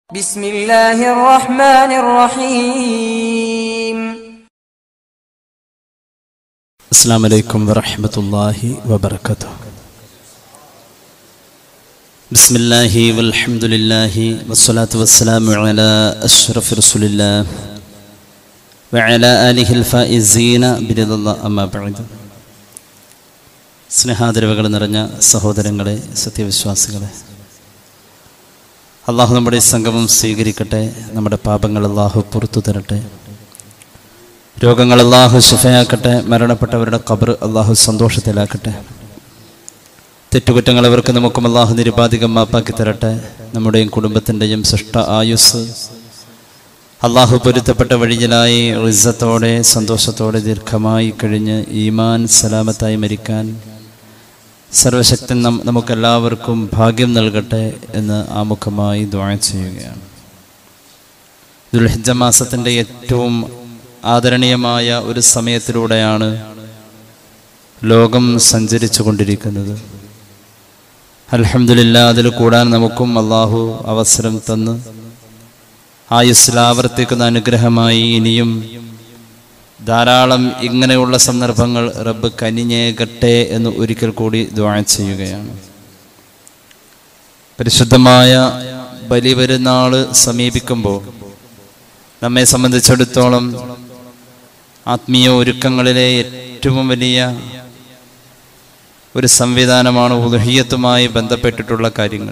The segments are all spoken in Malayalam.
بسم الله الرحمن الرحيم السلام عليكم ورحمة الله وبركاته بسم الله والحمد لله والصلاة والسلام على أشرف رسول الله وعلى آله الفائزين برضا الله أما بعد സ്നേഹാദരവുകൾ നിറഞ്ഞ സഹോദരങ്ങളെ സത്യവിശ്വാസികളെ അള്ളാഹു നമ്മുടെ ഈ സംഗമം സ്വീകരിക്കട്ടെ നമ്മുടെ പാപങ്ങൾ അള്ളാഹു പുറത്തു തരട്ടെ രോഗങ്ങൾ അള്ളാഹു ശിഫയാക്കട്ടെ മരണപ്പെട്ടവരുടെ ഖബർ അള്ളാഹു സന്തോഷത്തിലാക്കട്ടെ തെറ്റുകുറ്റങ്ങൾ അവർക്ക് നമുക്കും അള്ളാഹു നിരുപാധികം മാപ്പാക്കി തരട്ടെ നമ്മുടെയും കുടുംബത്തിൻ്റെയും സൃഷ്ട ആയുസ് അള്ളാഹു പൊരുത്തപ്പെട്ട വഴിയിലായി റിസത്തോടെ സന്തോഷത്തോടെ ദീർഘമായി കഴിഞ്ഞ് ഈമാൻ സലാമത്തായി മരിക്കാൻ സർവശക്തൻ നം നമുക്കെല്ലാവർക്കും ഭാഗ്യം നൽകട്ടെ എന്ന് ആമുഖമായി ദ്വാ ചെയ്യുകയാണ് ദുൽഹിജ മാസത്തിൻ്റെ ഏറ്റവും ആദരണീയമായ ഒരു സമയത്തിലൂടെയാണ് ലോകം സഞ്ചരിച്ചു കൊണ്ടിരിക്കുന്നത് അലഹമില്ല അതിൽ കൂടാൻ നമുക്കും അള്ളാഹു അവസരം തന്ന് ആയുസ്സിൽ ആവർത്തിക്കുന്ന അനുഗ്രഹമായി ഇനിയും ധാരാളം ഇങ്ങനെയുള്ള സന്ദർഭങ്ങൾ റബ്ബ് കനിഞ്ഞേകട്ടെ എന്ന് ഒരിക്കൽ കൂടി ദ്വാ ചെയ്യുകയാണ് പരിശുദ്ധമായ ബലിപെരുന്നാള് സമീപിക്കുമ്പോൾ നമ്മെ സംബന്ധിച്ചിടത്തോളം ആത്മീയ ഒരുക്കങ്ങളിലെ ഏറ്റവും വലിയ ഒരു സംവിധാനമാണ് ഉദഹീയത്തുമായി ബന്ധപ്പെട്ടിട്ടുള്ള കാര്യങ്ങൾ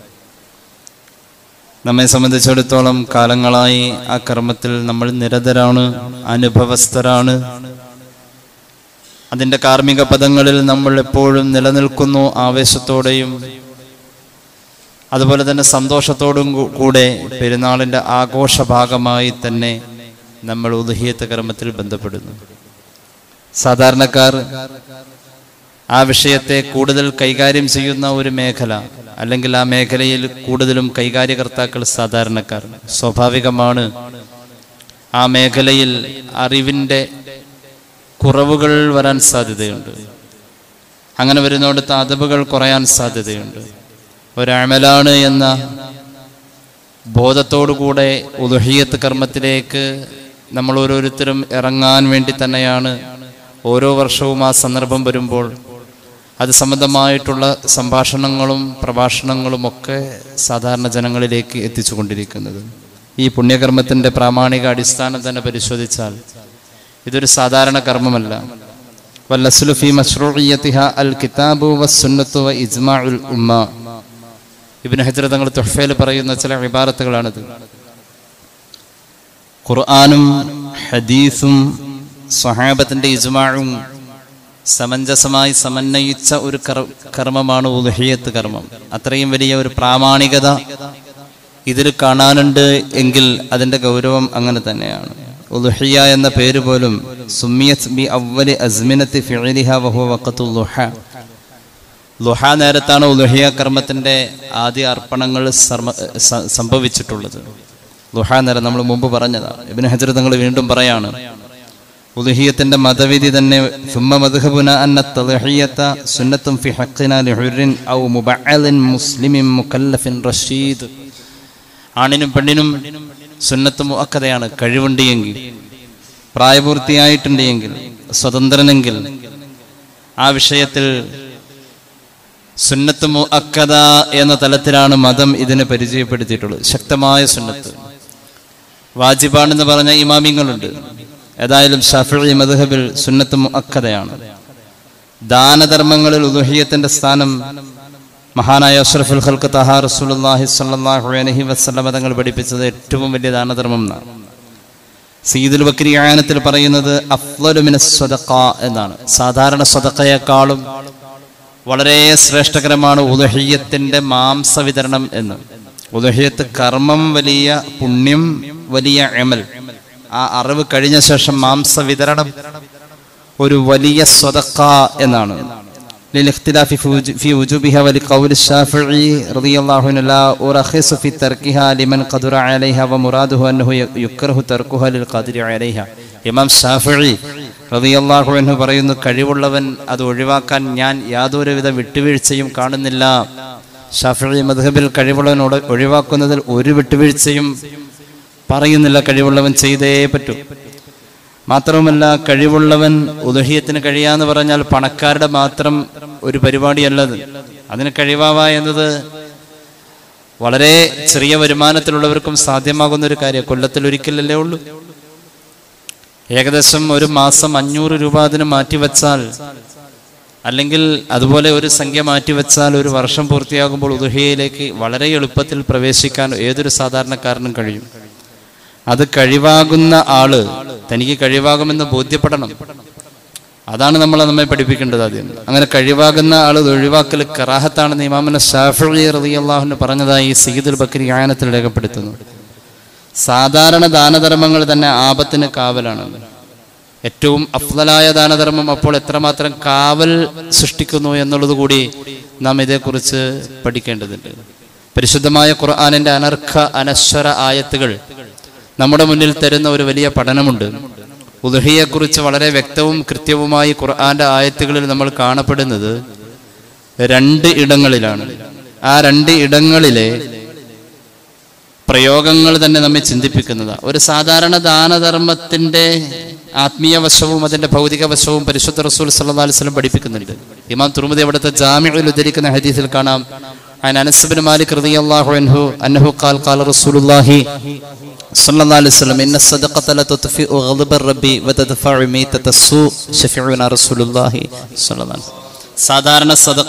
നമ്മെ സംബന്ധിച്ചിടത്തോളം കാലങ്ങളായി ആ കർമ്മത്തിൽ നമ്മൾ നിരതരാണ് അനുഭവസ്ഥരാണ് അതിൻ്റെ കാർമ്മിക പദങ്ങളിൽ നമ്മൾ എപ്പോഴും നിലനിൽക്കുന്നു ആവേശത്തോടെയും അതുപോലെ തന്നെ സന്തോഷത്തോടും കൂ- കൂടെ പെരുന്നാളിൻ്റെ ആഘോഷ ഭാഗമായി തന്നെ നമ്മൾ ഉദഹിയത്ത് കർമ്മത്തിൽ ബന്ധപ്പെടുന്നു സാധാരണക്കാർ ആ വിഷയത്തെ കൂടുതൽ കൈകാര്യം ചെയ്യുന്ന ഒരു മേഖല അല്ലെങ്കിൽ ആ മേഖലയിൽ കൂടുതലും കൈകാര്യകർത്താക്കൾ സാധാരണക്കാർ സ്വാഭാവികമാണ് ആ മേഖലയിൽ അറിവിൻ്റെ കുറവുകൾ വരാൻ സാധ്യതയുണ്ട് അങ്ങനെ വരുന്നിടത്ത് അതവുകൾ കുറയാൻ സാധ്യതയുണ്ട് ഒരമലാണ് എന്ന ബോധത്തോടുകൂടെ ഉദുഹിയത്ത് കർമ്മത്തിലേക്ക് നമ്മൾ ഓരോരുത്തരും ഇറങ്ങാൻ വേണ്ടി തന്നെയാണ് ഓരോ വർഷവും ആ സന്ദർഭം വരുമ്പോൾ അത് സംബന്ധമായിട്ടുള്ള സംഭാഷണങ്ങളും പ്രഭാഷണങ്ങളും ഒക്കെ സാധാരണ ജനങ്ങളിലേക്ക് എത്തിച്ചുകൊണ്ടിരിക്കുന്നത് ഈ പുണ്യകർമ്മത്തിൻ്റെ പ്രാമാണിക അടിസ്ഥാനം തന്നെ പരിശോധിച്ചാൽ ഇതൊരു സാധാരണ കർമ്മമല്ല വല്ലസ്ലു ഫി മഷ്റൂഇയ്യതിഹ അൽ കിതാബു വസ്സുന്നത്തു വ ഇജ്മാഉൽ ഉമ്മ ഇബ്നു ഹജർ തങ്ങൾ തുഹഫയിൽ പറയുന്ന ചില ഇബാറത്തുകളാണിത് ഖുർആാനും ഹദീസും സ്വഹാബത്തിന്റെ ഇജ്മാഴും സമഞ്ജസമായി സമന്വയിച്ച ഒരു കർ- കർമ്മമാണ് ഉദഹിയത്ത് കർമ്മം അത്രയും വലിയ ഒരു പ്രാമാണികത ഇതിൽ കാണാനുണ്ട് എങ്കിൽ അതിന്റെ ഗൗരവം അങ്ങനെ തന്നെയാണ് ഉദഹിയ എന്ന പേര് പോലും സുമിയത് ബി അവലി അസ്മിനത്തി ഫിഅലിഹ വഹുവ വഖത്തുൽ ളുഹ ലുഹ നേരത്താണ് ഉലുഹിയ കർമ്മത്തിന്റെ ആദ്യ അർപ്പണങ്ങൾ സർമ- സ- സംഭവിച്ചിട്ടുള്ളത് ലുഹ നേരം നമ്മൾ മുമ്പ് പറഞ്ഞതാണ് ഇബിന് ഹജർ തങ്ങൾ വീണ്ടും പറയാണ് ഉലുഹിയത്തിന്റെ മതവിധി തന്നെ ثم مذهبنا أن التضحية سنة في حقنا لحر أو مبعل مسلم مكلف رشيد ആണിനും പെണ്ണിനും സുന്നത്ത് മുഅക്കതയാണ് കഴിവുണ്ട് എങ്കിൽ പ്രായപൂർത്തിയായിട്ടുണ്ട് എങ്കിൽ സ്വതന്ത്രനെങ്കിൽ ആ വിഷയത്തിൽ സുന്നത്ത് മുഅക്കദ എന്ന തലത്തിലാണ് മതം ഇതിനെ പരിചയപ്പെടുത്തിയിട്ടുള്ളത് ശക്തമായ സുന്നത്ത് വാജിബാണെന്ന് പറഞ്ഞ ഇമാമിങ്ങളുണ്ട് ഏതായാലും ഷാഫി മദ്ഹബിൽ സുന്നത്ത് മുഅക്കദയാണ് ദാനധർമ്മങ്ങളിൽ ഉദുഹിയത്തിന്റെ സ്ഥാനം മഹാനായ അഷ്റഫുൽ ഖൽക്ക് തഹാ റസൂലുള്ളാഹി സ്വല്ലല്ലാഹു അലൈഹി വസല്ലമ തങ്ങൾ പഠിപ്പിച്ചത് ഏറ്റവും വലിയ ദാനധർമ്മം എന്നാണ് സീദുൽ ബക്രി ആയനത്തിൽ പറയുന്നത് അഫ്ളലു മിനസ് സ്വദഖ എന്നാണ് സാധാരണ സ്വതക്കയെക്കാളും വളരെ ശ്രേഷ്ഠകരമാണ് ഉദഹീയത്തിന്റെ മാംസ വിതരണം എന്ന് ഉദഹീയത്ത് കർമ്മം വലിയ പുണ്യം വലിയ അമൽ ആ അറിവ് കഴിഞ്ഞ ശേഷം മാംസ വിതരണം ഒരു വലിയ സ്വതക്ക എന്നാണ് للاختلاف في وج- في وجوبها ولقول الشافعي رضي الله عنه لا أرخص في تركها لمن قدر عليها ومراده أنه ي- يكره تركها للقادر عليها ഇമാം ഷാഫിഴി റളിയല്ലാഹു അൻഹു പറയുന്നു കഴിവുള്ളവൻ അത് ഒഴിവാക്കാൻ ഞാൻ യാതൊരുവിധ വിട്ടുവീഴ്ചയും കാണുന്നില്ല ഷാഫി മദ്ഹബിൽ കഴിവുള്ളവനോട് ഒഴിവാക്കുന്നതിൽ ഒരു വിട്ടുവീഴ്ചയും പറയുന്നില്ല കഴിവുള്ളവൻ ചെയ്തേ പറ്റൂ മാത്രവുമല്ല കഴിവുള്ളവൻ ഉദഹീയത്തിന് കഴിയാന്ന് പറഞ്ഞാൽ പണക്കാരുടെ മാത്രം ഒരു പരിപാടിയല്ലത് അതിന് കഴിവാവ എന്നത് വളരെ ചെറിയ വരുമാനത്തിലുള്ളവർക്കും സാധ്യമാകുന്ന ഒരു കാര്യം കൊല്ലത്തിൽ ഒരിക്കലല്ലേ ഉള്ളൂ ഏകദേശം ഒരു മാസം അഞ്ഞൂറ് രൂപ അതിന് മാറ്റിവെച്ചാൽ അല്ലെങ്കിൽ അതുപോലെ ഒരു സംഖ്യ മാറ്റിവെച്ചാൽ ഒരു വർഷം പൂർത്തിയാകുമ്പോൾ ഉദുഹയിലേക്ക് വളരെ എളുപ്പത്തിൽ പ്രവേശിക്കാൻ ഏതൊരു സാധാരണക്കാരനും കഴിയും അത് കഴിവാകുന്ന ആള് തനിക്ക് കഴിവാകുമെന്ന് ബോധ്യപ്പെടണം അതാണ് നമ്മൾ നമ്മെ പഠിപ്പിക്കേണ്ടത് ആദ്യം അങ്ങനെ കഴിവാകുന്ന ആൾ ഒഴിവാക്കൽ കറാഹത്താണെന്ന് ഇമാമിനെ ഷാഫി റളിയല്ലാഹുവിന് പറഞ്ഞതായി സീദുൽ ബക്കരി ആയനത്തിൽ രേഖപ്പെടുത്തുന്നു സാധാരണ ദാനധർമ്മങ്ങൾ തന്നെ ആപത്തിന് കാവലാണ് ഏറ്റവും അഫ്ലലായ ദാനധർമ്മം അപ്പോൾ എത്രമാത്രം കാവൽ സൃഷ്ടിക്കുന്നു എന്നുള്ളത് കൂടി നാം ഇതേക്കുറിച്ച് പഠിക്കേണ്ടതുണ്ട് പരിശുദ്ധമായ ഖുർആാനിന്റെ അനർഘ അനശ്വര ആയത്തുകൾ നമ്മുടെ മുന്നിൽ തരുന്ന ഒരു വലിയ പഠനമുണ്ട് ഉദഹിയെക്കുറിച്ച് വളരെ വ്യക്തവും കൃത്യവുമായി ഖുർആന്റെ ആയത്തുകളിൽ നമ്മൾ കാണപ്പെടുന്നത് രണ്ട് ഇടങ്ങളിലാണ് ആ രണ്ട് ഇടങ്ങളിലെ പ്രയോഗങ്ങൾ തന്നെ നമ്മെ ചിന്തിപ്പിക്കുന്നതാണ് ഒരു സാധാരണ ദാനധർമ്മത്തിന്റെ ആത്മീയ വശവും അതിന്റെ ഭൗതിക വശവും പരിശുദ്ധ റസൂൽ സല്ലല്ലാഹു അലൈഹി വസല്ലം പഠിപ്പിക്കുന്നുണ്ട് ഇമാം തുർമുദി അവിടുത്തെ ജാമിഉൽ ഉദ്ധരിക്കുന്ന ഹദീസിൽ കാണാം عن انس بن مالك رضي الله عنه انه قال قال رسول الله صلى الله عليه وسلم ان الصدقه لا تطفئ غضب الرب وتدفع ميتة السوء شفيعنا رسول الله صلى الله عليه وسلم സാധാരണ സദഖ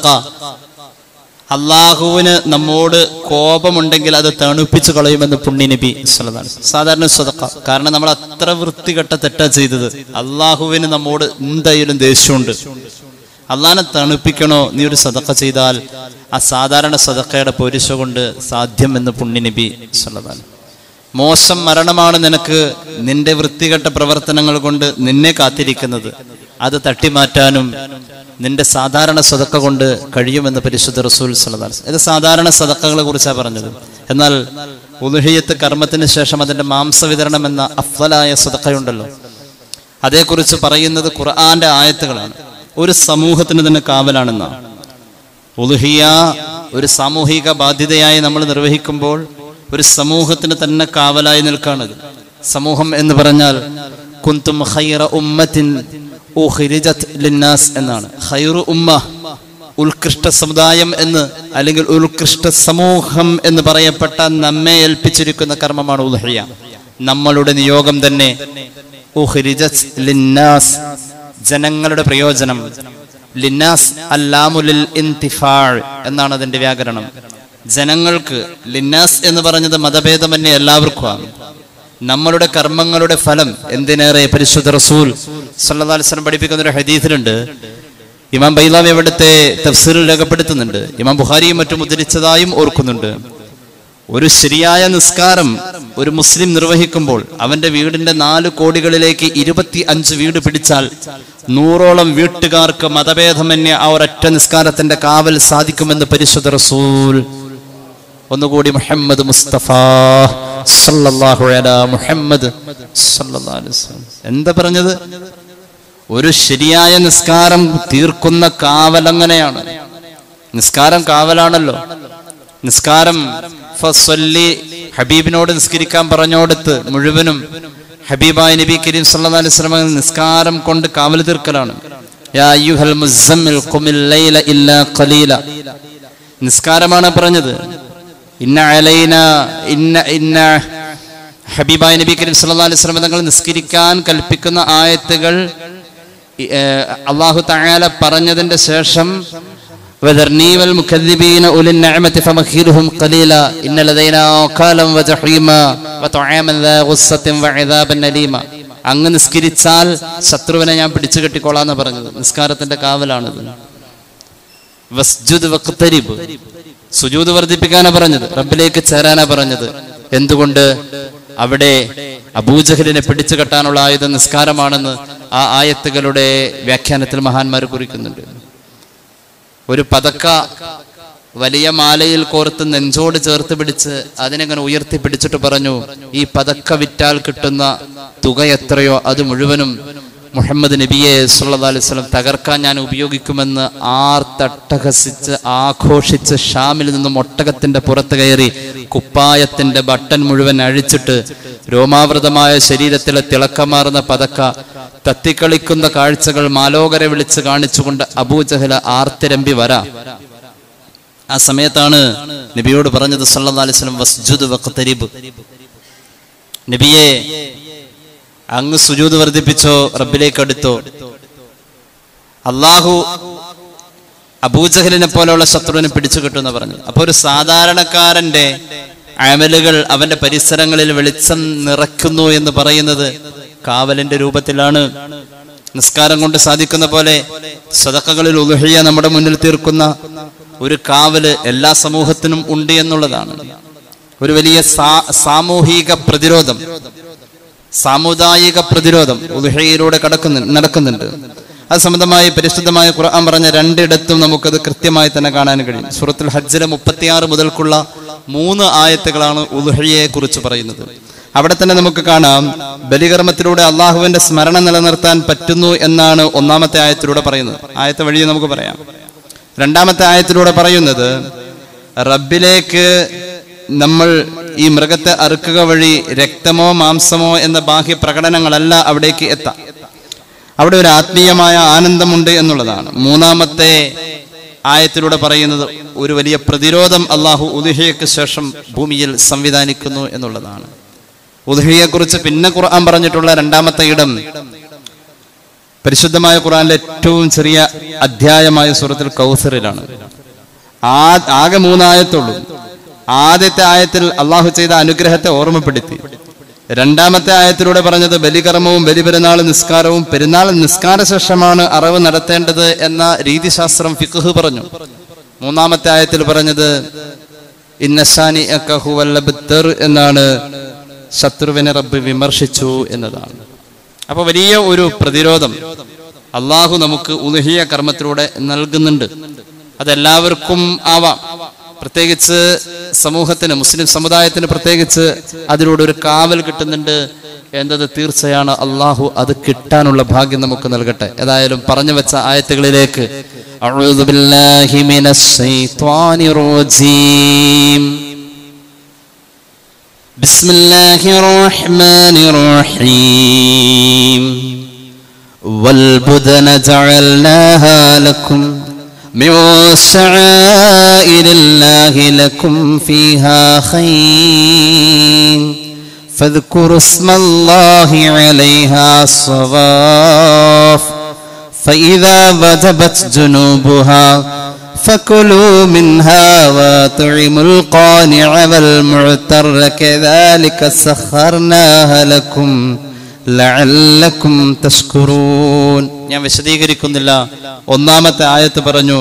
അള്ളാഹുവിന് നമ്മോട് കോപമുണ്ടെങ്കിൽ അത് തണുപ്പിച്ചു കളയുമെന്ന് പുണ്യനബി സ്വല്ലല്ലാഹു അലൈഹി വസല്ലം. സാധാരണ സ്വതക്ക കാരണം നമ്മൾ അത്ര വൃത്തികെട്ട തെറ്റാ ചെയ്തത് അള്ളാഹുവിന് നമ്മോട് എന്തായാലും ദേഷ്യമുണ്ട് അള്ളാഹിനെ തണുപ്പിക്കണോ നീ ഒരു സദക്ക ചെയ്താൽ ആ സാധാരണ സദക്കയുടെ പൊരിശ കൊണ്ട് സാധ്യമെന്ന് പുണ്യനബി സ്വല്ലല്ലാഹു അലൈഹി വസല്ലം. മോശം മരണമാണ് നിനക്ക് നിന്റെ വൃത്തികെട്ട പ്രവർത്തനങ്ങൾ കൊണ്ട് നിന്നെ കാത്തിരിക്കുന്നത് അത് തട്ടിമാറ്റാനും നിന്റെ സാധാരണ സദക്ക കൊണ്ട് കഴിയുമെന്ന് പരിശുദ്ധ റസൂൽ സല്ലല്ലാഹു അലൈഹി വസല്ലം. ഇത് സാധാരണ സദക്കകളെ കുറിച്ചാണ് പറഞ്ഞത് എന്നാൽ ഉലുഹിയത്ത് കർമ്മത്തിന് ശേഷം അതിന്റെ മാംസവിതരണം എന്ന അഫ്വലായ സദക്കയുണ്ടല്ലോ അതേക്കുറിച്ച് പറയുന്നത് ഖുർആന്റെ ആയത്തുകളാണ് ഒരു സമൂഹത്തിന് തന്നെ കാവലാണെന്നാണ് ഉലുഹിയ ഒരു സാമൂഹിക ബാധ്യതയായി നമ്മൾ നിർവഹിക്കുമ്പോൾ ഒരു സമൂഹത്തിന് തന്നെ കാവലായി നിൽക്കാണത് സമൂഹം എന്ന് പറഞ്ഞാൽ കുന്തും ഖൈറ ഉമ്മത്തിൻ ഉഖ്രിജത് ലിന്നാസ് എന്നാണ് ഖൈറു ഉമ്മ ഉത്കൃഷ്ട സമുദായം എന്ന് അല്ലെങ്കിൽ ഉത്കൃഷ്ട സമൂഹം എന്ന് പറയപ്പെട്ട നമ്മെ ഏൽപ്പിച്ചിരിക്കുന്ന കർമ്മമാണ് ഉൽഹിയ നമ്മളുടെ നിയോഗം തന്നെ ഉഖ്രിജത് ലിന്നാസ് ജനങ്ങളുടെ പ്രയോജനം ലിന്നാസ് അല്ലാമുലിൽ ഇന്തിഫാൾ എന്നാണ് അതിന്റെ വ്യാകരണം ജനങ്ങൾക്ക് ലിന്നാസ് എന്ന് പറഞ്ഞത് മതഭേദമന്യേ എല്ലാവർക്കുമാണ് നമ്മളുടെ കർമ്മങ്ങളുടെ ഫലം എന്തിനേറെ പരിശുദ്ധ റസൂൽ സല്ലല്ലാഹു അലൈഹി വസല്ലം പഠിപ്പിക്കുന്ന ഒരു ഹദീസിലുണ്ട് ഇമാം ബൈലാവി അവിടുത്തെ തഫ്സീറിൽ രേഖപ്പെടുത്തുന്നുണ്ട് ഇമാം ബുഖാരിയും മറ്റും ഉദ്ധരിച്ചതായും ഓർക്കുന്നുണ്ട് ഒരു ശരിയായ നിസ്കാരം ഒരു മുസ്ലിം നിർവഹിക്കുമ്പോൾ അവന്റെ വീടിന്റെ നാല് കോടികളിലേക്ക് ഇരുപത്തി അഞ്ച് വീട് പിടിച്ചാൽ നൂറോളം വീട്ടുകാർക്ക് മതഭേദമന്യേ ആ ഒരൊറ്റ നിസ്കാരത്തിന്റെ കാവൽ സാധിക്കുമെന്ന് പരിശുദ്ധ റസൂൽ ഒന്നുകൂടി മുഹമ്മദ് മുസ്തഫ സല്ലല്ലാഹു അലാ മുഹമ്മദ് സല്ലല്ലാഹു അലൈഹി വസല്ലം എന്താ പറഞ്ഞത് ഒരു ശരിയായ നിസ്കാരം തീർക്കുന്ന കാവൽ അങ്ങനെയാണ് നിസ്കാരം കാവലാണല്ലോ നിസ്കാരം ഫസ്വല്ലി ഹബീബിനോട് നിസ്കരിക്കാൻ പറഞ്ഞോടത്ത് മുഴുവനും ഹബീബായ നബി കരീം സല്ലല്ലാഹു അലൈഹി വസല്ലം നിസ്കാരം കൊണ്ട് കാവൽ തീർക്കലാണ് യാ അയ്യുഹൽ മുസമ്മിൽ ഖുമിൽ ലൈല ഇല്ലാ ഖലീല നിസ്കാരമാണ് പറഞ്ഞത് ഇന്ന അലൈന ഇന്ന ഇന്ന ഹബീബായ നബി കരീം സല്ലല്ലാഹു അലൈഹി വസല്ലം തങ്ങൾ നിസ്കരിക്കാൻ കൽപ്പിക്കുന്ന ആയത്തുകൾ ഈ, ഏർ, അള്ളാഹു തആല പറഞ്ഞതിന്റെ ശേഷം وذرني والمكذبين أولي النعمة فمهلهم قليلا إن لدينا عقالا وجحيما وطعاما ذا غصة وعذابا أليما അങ്ങ് നിസ്കരിച്ചാൽ ശത്രുവിനെ ഞാൻ പിടിച്ചു കെട്ടിക്കോളാന്ന് പറഞ്ഞത് നിസ്കാരത്തിന്റെ കാവലാണിത് വസ്ജുദ് വഖ്തരിബ് സുജൂദ് വർദ്ധിപ്പിക്കാനാ പറഞ്ഞത് റബ്ബിലേക്ക് ചേരാനാ പറഞ്ഞത് എന്തുകൊണ്ട് അവിടെ അബൂജഹലിനെ പിടിച്ചു കെട്ടാനുള്ള ആയുധം നിസ്കാരമാണെന്ന് ആ ആയത്തുകളുടെ വ്യാഖ്യാനത്തിൽ മഹാന്മാർ കുറിക്കുന്നുണ്ട് ഒരു പതക്ക വലിയ മാലയിൽ കോർത്ത് നെഞ്ചോട് ചേർത്ത് പിടിച്ച് അതിനെങ്ങനെ ഉയർത്തി പിടിച്ചിട്ട് പറഞ്ഞു ഈ പതക്ക വിറ്റാൽ കിട്ടുന്ന തുക എത്രയോ അത് മുഴുവനും മുഹമ്മദ് നബിയെ സല്ലല്ലാഹു അലൈഹി വസല്ലം തകർക്കാൻ ഞാൻ ഉപയോഗിക്കുമെന്ന് ആർത്തട്ടഹസിച്ച് ആഘോഷിച്ച് ഷാമിൽ നിന്നും ഒട്ടകത്തിന്റെ പുറത്ത് കയറി കുപ്പായത്തിന്റെ ബട്ടൺ മുഴുവൻ അഴിച്ചിട്ട് രോമാവൃതമായ ശരീരത്തിലെ തിളക്കമാർന്ന പതക്ക തത്തിക്കളിക്കുന്ന കാഴ്ചകൾ മാലോകരെ വിളിച്ച് കാണിച്ചുകൊണ്ട് അബൂജഹല ആർത്തിരമ്പി വരാ ആ സമയത്താണ് നബിയോട് പറഞ്ഞത് സല്ലല്ലാഹു അലൈഹി വസല്ലം വസ്ജുദ് വഖ്തരിബ് നബിയെ അങ്ങ് സുജൂദ് വർദ്ധിപ്പിച്ചോ റബ്ബിലേക്ക് അടുത്തോ അള്ളാഹു അബൂജഹലിനെ പോലെയുള്ള ശത്രുവിനെ പിടിച്ചു കിട്ടുമെന്ന് പറഞ്ഞു അപ്പൊ ഒരു സാധാരണക്കാരന്റെ അമലുകൾ അവന്റെ പരിസരങ്ങളിൽ വെളിച്ചം നിറയ്ക്കുന്നു എന്ന് പറയുന്നത് കാവലിന്റെ രൂപത്തിലാണ് നിസ്കാരം കൊണ്ട് സാധിക്കുന്ന പോലെ സദക്കകളിൽ ഉലുഹിയ നമ്മുടെ മുന്നിൽ തീർക്കുന്ന ഒരു കാവല് എല്ലാ സമൂഹത്തിനും ഉണ്ട് എന്നുള്ളതാണ് ഒരു വലിയ സാ- സാമൂഹിക പ്രതിരോധം സാമുദായിക പ്രതിരോധം ഉദുഹയിലൂടെ കടക്കുന്നു നടക്കുന്നുണ്ട് അത് സംബന്ധമായി പരിശുദ്ധമായ ഖുർആൻ പറഞ്ഞ രണ്ടിടത്തും നമുക്കത് കൃത്യമായി തന്നെ കാണാൻ കഴിയും സൂറത്തുൽ ഹജ്ജിലെ മുപ്പത്തിയാറ് മുതൽക്കുള്ള മൂന്ന് ആയത്തുകളാണ് ഉദുഹയെ കുറിച്ച് പറയുന്നത് അവിടെ തന്നെ നമുക്ക് കാണാം ബലികർമ്മത്തിലൂടെ അള്ളാഹുവിന്റെ സ്മരണ നിലനിർത്താൻ പറ്റുന്നു എന്നാണ് ഒന്നാമത്തെ ആയത്തിലൂടെ പറയുന്നത് ആയത്തെ വഴി നമുക്ക് പറയാം രണ്ടാമത്തെ ആയത്തിലൂടെ പറയുന്നത് റബ്ബിലേക്ക് നമ്മൾ ഈ മൃഗത്തെ അറുക്കുക വഴി രക്തമോ മാംസമോ എന്ന ബാഹ്യ പ്രകടനങ്ങളല്ല അവിടേക്ക് എത്താം അവിടെ ഒരു ആത്മീയമായ ആനന്ദമുണ്ട് എന്നുള്ളതാണ് മൂന്നാമത്തെ ആയത്തിലൂടെ പറയുന്നത് ഒരു വലിയ പ്രതിരോധം അള്ളാഹു ഉദുഹയ്ക്ക് ശേഷം ഭൂമിയിൽ സംവിധാനിക്കുന്നു എന്നുള്ളതാണ് ഉദുഹയെക്കുറിച്ച് പിന്നെ ഖുർആൻ പറഞ്ഞിട്ടുള്ള രണ്ടാമത്തെ ഇടം പരിശുദ്ധമായ ഖുർആനിലെ ഏറ്റവും ചെറിയ അധ്യായമായ സൂറത്തിൽ കൗസറിലാണ് ആ ആകെ മൂന്നായത്തുള്ളൂ ആദ്യത്തെ ആയത്തിൽ അള്ളാഹു ചെയ്ത അനുഗ്രഹത്തെ ഓർമ്മപ്പെടുത്തി രണ്ടാമത്തെ ആയത്തിലൂടെ പറഞ്ഞത് ബലികർമ്മവും ബലിപെരുന്നാൾ നിസ്കാരവും പെരുന്നാൾ നിസ്കാര ശേഷമാണ് അറിവ് നടത്തേണ്ടത് എന്ന രീതിശാസ്ത്രം ഫിഖ് പറഞ്ഞു മൂന്നാമത്തെ ആയത്തിൽ പറഞ്ഞത് ഇന്നശാനി എന്നാണ് ശത്രുവിനെ റബ്ബ് വിമർശിച്ചു എന്നതാണ് അപ്പൊ വലിയ ഒരു പ്രതിരോധം അള്ളാഹു നമുക്ക് ഉലുഹിയ കർമ്മത്തിലൂടെ നൽകുന്നുണ്ട് അതെല്ലാവർക്കും ആവാം പ്രത്യേകിച്ച് സമൂഹത്തിന് മുസ്ലിം സമുദായത്തിന് പ്രത്യേകിച്ച് അതിലൂടെ ഒരു കാവൽ കിട്ടുന്നുണ്ട് എന്നത് തീർച്ചയാണ് അള്ളാഹു അത് കിട്ടാനുള്ള ഭാഗ്യം നമുക്ക് നൽകട്ടെ ഏതായാലും പറഞ്ഞു വെച്ച ആയത്തുകളിലേക്ക് അഊദു ബില്ലാഹി മിനശ് ശൈത്വാനിർ റജീം بسم الله الرحمن الرحيم والبدن جعلناها لكم من شعائر الله لكم فيها خير فاذكروا اسم الله عليها صواف فإذا وجبت جنوبها فكلوا منها واطعموا القانع والمعتر كذلك سخرناها لكم ലഅല്ലക്കും തഷ്കുറൂൻ ഞാൻ വിശദീകരിക്കുന്നില്ല ഒന്നാമത്തെ ആയത്ത് പറഞ്ഞു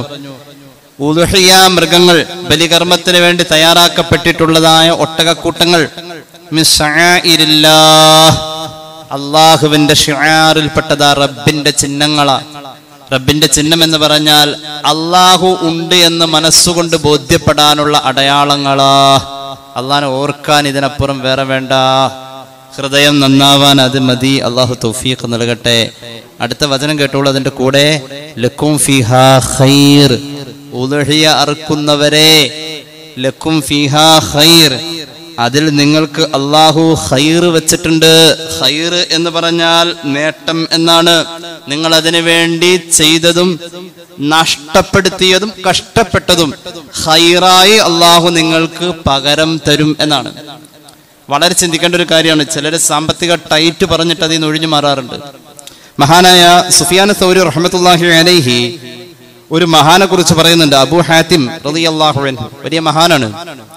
ഉലുഹിയ മൃഗങ്ങൾ ബലികർമ്മത്തിന് വേണ്ടി തയ്യാറാക്കപ്പെട്ടിട്ടുള്ളതായ ഒട്ടകക്കൂട്ടങ്ങൾ മിൻ ശആഇരില്ലാഹ്. അള്ളാഹുവിന്റെ ഷിആറിൽപ്പെട്ടതാ റബ്ബിന്റെ ചിഹ്നങ്ങളാ റബ്ബിന്റെ ചിഹ്നം എന്ന് പറഞ്ഞാൽ അള്ളാഹു ഉണ്ട് എന്ന് മനസ്സുകൊണ്ട് ബോധ്യപ്പെടാനുള്ള അടയാളങ്ങളാ അള്ളാഹിനെ ഓർക്കാൻ ഇതിനപ്പുറം വേറെ വേണ്ട ഹൃദയം നന്നാവാൻ അത് മതി അള്ളാഹു തൗഫീഖ് നൽകട്ടെ അടുത്ത വചനം കേട്ടോളൂ അതിന്റെ കൂടെ ലക്കും ഫിഹാ ഖൈർ ഉദഹിയ അറുക്കുന്നവരെ ലക്കും ഫിഹാ ഖൈർ അതിൽ നിങ്ങൾക്ക് അള്ളാഹു ഖൈർ വെച്ചിട്ടുണ്ട് ഖൈർ എന്ന് പറഞ്ഞാൽ നേട്ടം എന്നാണ് നിങ്ങൾ അതിനു വേണ്ടി ചെയ്തതും നഷ്ടപ്പെടുത്തിയതും കഷ്ടപ്പെട്ടതും ഖൈറായി അള്ളാഹു നിങ്ങൾക്ക് പകരം തരും എന്നാണ് വളരെ ചിന്തിക്കേണ്ട ഒരു കാര്യമാണ് ചിലർ സാമ്പത്തിക ടൈറ്റ് പറഞ്ഞിട്ട് അതിൽ നിന്ന് ഒഴിഞ്ഞു മാറാറുണ്ട് മഹാനായ സുഫിയാൻ സൗരി റഹ്മത്തുല്ലാഹി അലൈഹി ഒരു മഹാനെ കുറിച്ച് പറയുന്നുണ്ട് അബു ഹാത്തിം റളിയല്ലാഹു അൻഹു വലിയ മഹാനാണ്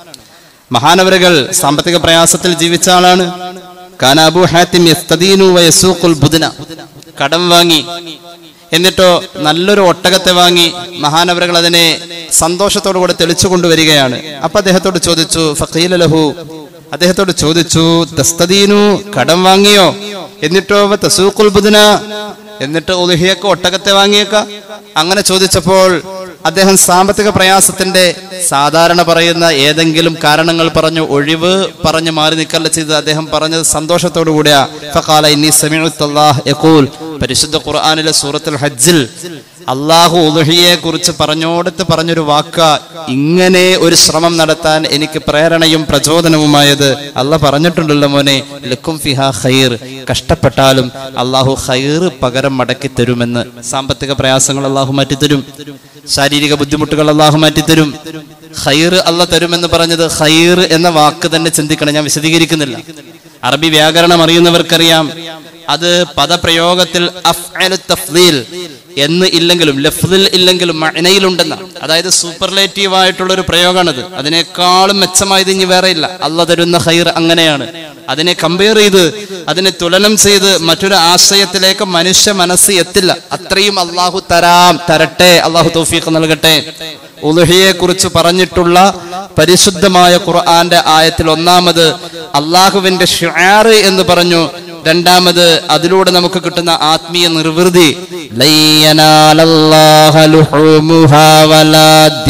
മഹാനവരുകൾ സാമ്പത്തിക പ്രയാസത്തിൽ ജീവിച്ച ആളാണ് കാന അബു ഹാത്തിം യസ്തദീനു വയസൂഖുൽ ബുദ്ന കടം വാങ്ങി എന്നിട്ടോ നല്ലൊരു ഒട്ടകത്തെ വാങ്ങി മഹാനവരുകൾ അതിനെ സന്തോഷത്തോടു കൂടെ തെളിച്ചു കൊണ്ടുവരികയാണ് അപ്പൊ അദ്ദേഹത്തോട് ചോദിച്ചു ഫഖീല ലഹു അദ്ദേഹത്തോട് ചോദിച്ചു ദസ്തദീനു കടം വാങ്ങിയോ എന്നിട്ടോ തസൂഖുൽ ബുദ്ന എന്നിട്ട് ഉലുഹിയക്ക് ഒട്ടകത്തെ വാങ്ങിയേക്ക അങ്ങനെ ചോദിച്ചപ്പോൾ അദ്ദേഹം സാമ്പത്തിക പ്രയാസത്തിന്റെ സാധാരണ പറയുന്ന ഏതെങ്കിലും കാരണങ്ങൾ പറഞ്ഞു ഒഴിവ് പറഞ്ഞു മാറി നിൽക്കല്ല ചെയ്ത് അദ്ദേഹം പറഞ്ഞത് സന്തോഷത്തോടു കൂടിയാ ഫഖാല ഇന്നി സമിഉത്ത് അല്ലാഹ് യഖൂൽ പരിശുദ്ധ ഖുർആാനിലെ സൂറത്തുൽ ഹജ്ജിൽ അള്ളാഹു ഉലുഹിയെ കുറിച്ച് പറഞ്ഞോടത്ത് പറഞ്ഞൊരു വാക്ക ഇങ്ങനെ ഒരു ശ്രമം നടത്താൻ എനിക്ക് പ്രേരണയും പ്രചോദനവുമായത് അല്ല പറഞ്ഞിട്ടുണ്ടല്ലോ മോനെ ലക്കും ഫിഹ ഖൈർ കഷ്ടപ്പെട്ടാലും അള്ളാഹു ഖൈർ പകരം മടക്കി തരുമെന്ന് സാമ്പത്തിക പ്രയാസങ്ങൾ അള്ളാഹു മാറ്റിത്തരും ശാരീരിക ബുദ്ധിമുട്ടുകൾ അള്ളാഹു മാറ്റിത്തരും ഖൈർ അല്ല തരുമെന്ന് പറഞ്ഞത് ഖൈർ എന്ന വാക്ക് തന്നെ ചിന്തിക്കണം ഞാൻ വിശദീകരിക്കുന്നില്ല അറബി വ്യാകരണം അറിയുന്നവർക്കറിയാം അത് പദപ്രയോഗത്തിൽ അഫ്അലു തഫ്ദീൽ എന്ന് ഇല്ലെങ്കിലും ലഫ്ദിൽ ഇല്ലെങ്കിലും മഅനയിലുണ്ടെന്ന അതായത് സൂപ്പർലേറ്റീവ് ആയിട്ടുള്ള ഒരു പ്രയോഗമാണത് അതിനേക്കാളും മെച്ചമായത് ഇനി വേറെ ഇല്ല അല്ല തരുന്ന ഹൈർ അങ്ങനെയാണ് അതിനെ കമ്പയർ ചെയ്ത് അതിനെ തുലനം ചെയ്ത് മറ്റൊരു ആശയത്തിലേക്ക് മനുഷ്യ മനസ്സ് എത്തില്ല അത്രയും അള്ളാഹു തരാം തരട്ടെ അള്ളാഹു തൗഫീഖ് നൽകട്ടെ ഉലുഹിയെ കുറിച്ച് പറഞ്ഞിട്ടുള്ള പരിശുദ്ധമായ ഖുർആന്റെ ആയത്തിൽ ഒന്നാമത് അള്ളാഹുവിന്റെ ഷിആർ എന്ന് പറഞ്ഞു രണ്ടാമത് അതിലൂടെ നമുക്ക് കിട്ടുന്ന ആത്മീയ നിർവൃതി ലയ്യനാലല്ലാഹ ലുഹൂമുഹാ വലാ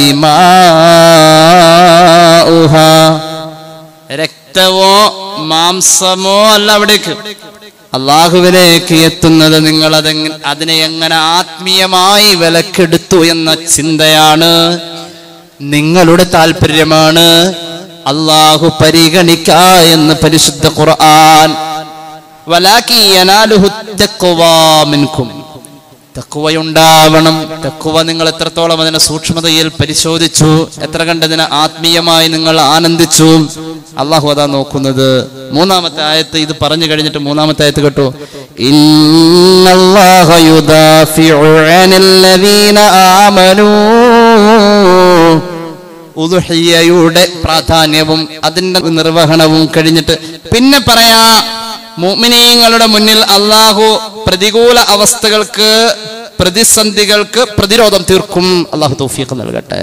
ദിമാഉഹാ. രക്തമോ മാംസമോ അല്ല അവിടേക്ക് അള്ളാഹുവിലേക്ക് എത്തുന്നത് നിങ്ങൾ അതെങ്ങ അതിനെ എങ്ങനെ ആത്മീയമായി വിലക്കെടുത്തു എന്ന ചിന്തയാണ് നിങ്ങളുടെ താല്പര്യമാണ് അള്ളാഹു പരിഗണിക്ക എന്ന് പരിശുദ്ധ ഖുർആൻ വലാക്കി യനാലുഹു തഖ്വാ മിൻകും തക്കുവയുണ്ടാവണം തക്കുവ നിങ്ങൾ എത്രത്തോളം അതിനെ സൂക്ഷ്മതയിൽ പരിശോധിച്ചു എത്ര കണ്ടതിനെ ആത്മീയമായി നിങ്ങൾ ആനന്ദിച്ചു അള്ളാഹു അതാ നോക്കുന്നത് മൂന്നാമത്തെ ആയത്ത് ഇത് പറഞ്ഞു കഴിഞ്ഞിട്ട് മൂന്നാമത്തെ ആയത്ത് കേട്ടു ഇന്നല്ലാഹ യുദാഫിഉ അനില്ലദീന ആമനൂ ഉദുഹിയയുടെ പ്രാധാന്യവും അതിന്റെ നിർവഹണവും കഴിഞ്ഞിട്ട് പിന്നെ പറയാ മുഅ്മിനീങ്ങളുടെ മുന്നിൽ അള്ളാഹു പ്രതികൂല അവസ്ഥകൾക്ക് പ്രതിസന്ധികൾക്ക് പ്രതിരോധം തീർക്കും അള്ളാഹു തൗഫീഖ് നൽകട്ടെ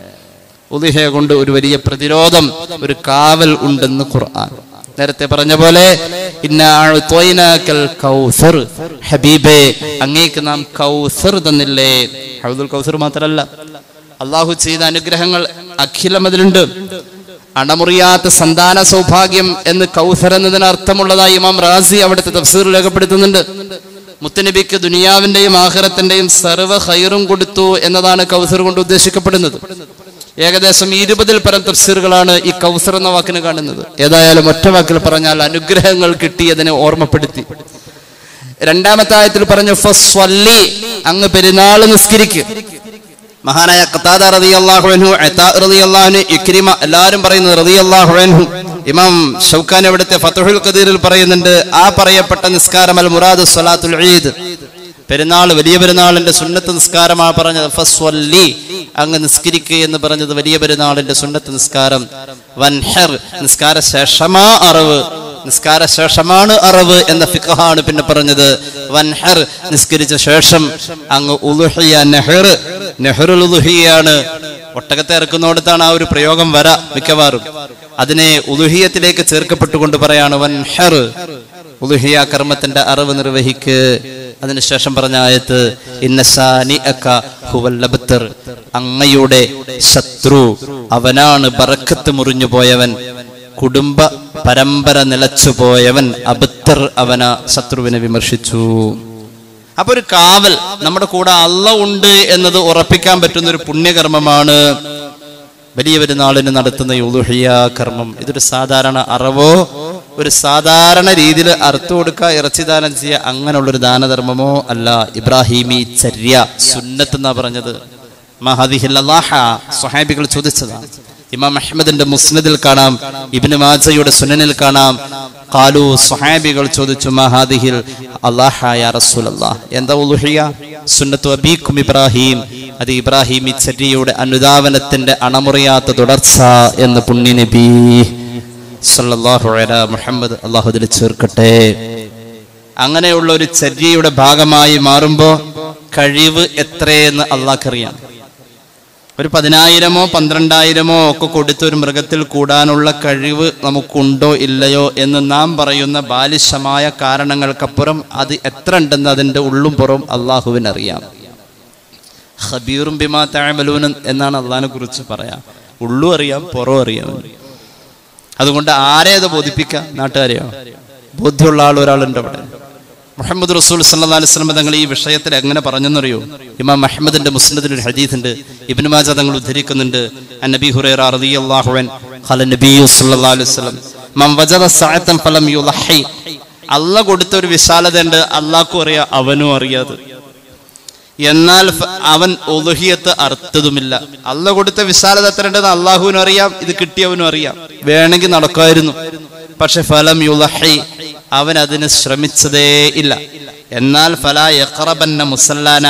ഉദിഹ കൊണ്ട് ഒരു വലിയ പ്രതിരോധം ഒരു കാവൽ ഉണ്ടെന്ന് ഖുർആൻ നേരത്തെ പറഞ്ഞ പോലെ ഇന്നാ അഅ്തൈനാക്കൽ കൗസർ ഹബീബേ അങ്ങേക്ക് നാം കൗസർ തന്നില്ലേ ഹൗദുൽ കൗസർ മാത്രമല്ല അള്ളാഹു ചെയ്ത അനുഗ്രഹങ്ങൾ അഖിലം അതിലുണ്ട് അണമുറിയാത്ത സന്താന സൗഭാഗ്യം എന്ന് കൗസർ എന്നതിന് അർത്ഥമുള്ളതായി ഇമാം റാസി അവിടുത്തെ തഫ്സീർ രേഖപ്പെടുത്തുന്നുണ്ട് മുത്തനബിക്ക് ദുനിയാവിന്റെയും ആഹ്റത്തിന്റെയും സർവ്വ ഹൈറും കൊടുത്തു എന്നതാണ് കൗസർ കൊണ്ട് ഉദ്ദേശിക്കപ്പെടുന്നത് ഏകദേശം ഇരുപതിൽ പരം തഫ്സീറുകളാണ് ഈ കൗസർ എന്ന വാക്കിന് കാണുന്നത് ഏതായാലും ഒറ്റ വാക്കിൽ പറഞ്ഞാൽ അനുഗ്രഹങ്ങൾ കിട്ടിയതിനെ ഓർമ്മപ്പെടുത്തി രണ്ടാമത്തെ ആയത്തിൽ പറഞ്ഞു ഫസ്വല്ലി അങ്ങ് പെരുന്നാൾ നിസ്കരിക്ക് മഹാനായ ഖത്താദ റളിയല്ലാഹു അൻഹു അതാ റളിയല്ലാഹു അൻഹു ഇക്രിമ എല്ലാവരും പറയുന്നത് റളിയല്ലാഹു അൻഹു ഇമാം ഷൗക്കാൻ അവിടുത്തെ ഫതഹുൽ ഖദീറിൽ പറയുന്നുണ്ട് ആ പറയപ്പെട്ട നിസ്കാരം അൽ മുറാദ് സ്വലാത്തുൽ ഈദ് പെരുന്നാൾ വലിയ പെരുന്നാളിന്റെ സുന്നത്ത് നിസ്കാരമാണ് പറഞ്ഞത് ഫസ്വല്ലി അങ്ങ് നിസ്കരിക്കുക എന്ന് പറഞ്ഞത് വലിയ പെരുന്നാളിന്റെ സുന്നത്ത് നിസ്കാരം വൻഹർ നിസ്കാര ശേഷമാ അറിവ് നിസ്കാര ശേഷമാണ് അറിവ് എന്ന ഫിഖഹാണ് പിന്നെ പറഞ്ഞത് വൻഹർ നിസ്കരിച്ച ശേഷം അങ്ങ് ഉലുഹിയ നെഹർ നെഹ്റുൽ ഉലുഹിയാണ് ഒട്ടകത്തെ ഇറക്കുന്നിടത്താണ് ആ ഒരു പ്രയോഗം വര മിക്കവാറും അതിനെ ഉലുഹിയത്തിലേക്ക് ചേർക്കപ്പെട്ടുകൊണ്ട് പറയാണ് വൻഹർ ഉലുഹിയ കർമ്മത്തിന്റെ അറിവ് നിർവഹിക്ക് അതിനുശേഷം പറഞ്ഞ ആയത്ത് ഇന്നസാനി ഹുവല്ലബത്തർ അങ്ങയുടെ ശത്രു അവനാണ് ബറക്കത്ത് മുറിഞ്ഞു പോയവൻ കുടുംബ പരമ്പര നിലച്ചു പോയവൻ അബത്തർ അവന ശത്രുവിനെ വിമർശിച്ചു അപ്പൊ ഒരു കാവൽ നമ്മുടെ കൂടെ അള്ള ഉണ്ട് എന്നത് ഉറപ്പിക്കാൻ പറ്റുന്ന ഒരു പുണ്യകർമ്മമാണ് വലിയ പെരുന്നാളിന് നടത്തുന്ന യുലുഹിയ കർമ്മം ഇതൊരു സാധാരണ അറവോ ഒരു സാധാരണ രീതിയിൽ അറുത്തു കൊടുക്കുക ഇറച്ചിദാനം ചെയ്യുക അങ്ങനെയുള്ള ഒരു ദാനധർമ്മമോ അല്ല ഇബ്രാഹിമി ചര്യ സുന്നത്ത് എന്നാ പറഞ്ഞത് മഹദിഹില്ലാഹ സ്വഹാബികൾ ചോദിച്ചതാണ് ഇമാം അഹമ്മദിന്റെ മുസ്നദിൽ കാണാം ഇബ്നു മാജയുടെ സുനനിൽ കാണാം കാലു സ്വഹാബികൾ ചോദിച്ചു മഹാദിഹിൽ അല്ലാഹ യാ റസൂലല്ലാഹ് എന്താ ഉലുഹിയ സുന്നത്തു അബീക്കും ഇബ്രാഹിം അത് ഇബ്രാഹിമി ചര്യയുടെ അനുധാവനത്തിന്റെ അണമുറിയാത്ത തുടർച്ച എന്ന് പുണ്യ നബി സല്ലല്ലാഹു അലാ മുഹമ്മദ് അള്ളാഹു അതിൽ ചേർക്കട്ടെ അങ്ങനെയുള്ള ഒരു ചര്യയുടെ ഭാഗമായി മാറുമ്പോൾ കഴിവ് എത്രയെന്ന് അള്ളാഹ്ക്കറിയാം ഒരു പതിനായിരമോ പന്ത്രണ്ടായിരമോ ഒക്കെ കൊടുത്ത് ഒരു മൃഗത്തിൽ കൂടാനുള്ള കഴിവ് നമുക്കുണ്ടോ ഇല്ലയോ എന്ന് നാം പറയുന്ന ബാലിശമായ കാരണങ്ങൾക്കപ്പുറം അത് എത്ര ഉണ്ടെന്ന് അതിൻ്റെ ഉള്ളും പുറവും അള്ളാഹുവിനറിയാം ഹബീറും ബിമാ താമലൂൻ എന്നാണ് അള്ളഹാനെ കുറിച്ച് പറയാം ഉള്ളു അറിയാം പുറവും അറിയാം അതുകൊണ്ട് ആരെ അത് ബോധിപ്പിക്കാം നാട്ടുകാരെയോ ബോധ്യമുള്ള ആൾ ഒരാളുണ്ട് അവിടെ മുഹമ്മദ് റസൂൽ സല്ലാ അലൈഹി സ്വലം തങ്ങൾ ഈ വിഷയത്തിൽ എങ്ങനെ പറഞ്ഞെന്നറിയോ ഇമാം അഹമ്മദിന്റെ മുസ്ലിദിൽ ഒരു ഹദീസുണ്ട് ഇബ്നു മാജ തങ്ങൾ ഉദ്ധരിക്കുന്നുണ്ട് അന്നബി ഹുറൈറ റളിയല്ലാഹു അൻ ഖല നബിയു സല്ലല്ലാഹു അലൈഹി വസല്ലം മൻ വജദ സഅതൻ ഫലം യുളഹി അല്ല കൊടുത്ത ഒരു വിശാലത ഉണ്ട് അള്ളാഹ്ക്കും അറിയാം അവനും അറിയാതെ എന്നാൽ ഫ- അവൻ ഒലുഹിയത്ത് അർത്ഥതുമില്ല അല്ല കൊടുത്ത വിശാലത എത്ര ഉണ്ടെന്ന് അള്ളാഹുവിനും അറിയാം ഇത് കിട്ടിയവനും അറിയാം വേണമെങ്കിൽ നടക്കുമായിരുന്നു പക്ഷെ ഫലം യുലഹി അവൻ അതിന് ശ്രമിച്ചതേ ഇല്ല എന്നാൽ ഫല യഖറബന്ന മുസല്ലാന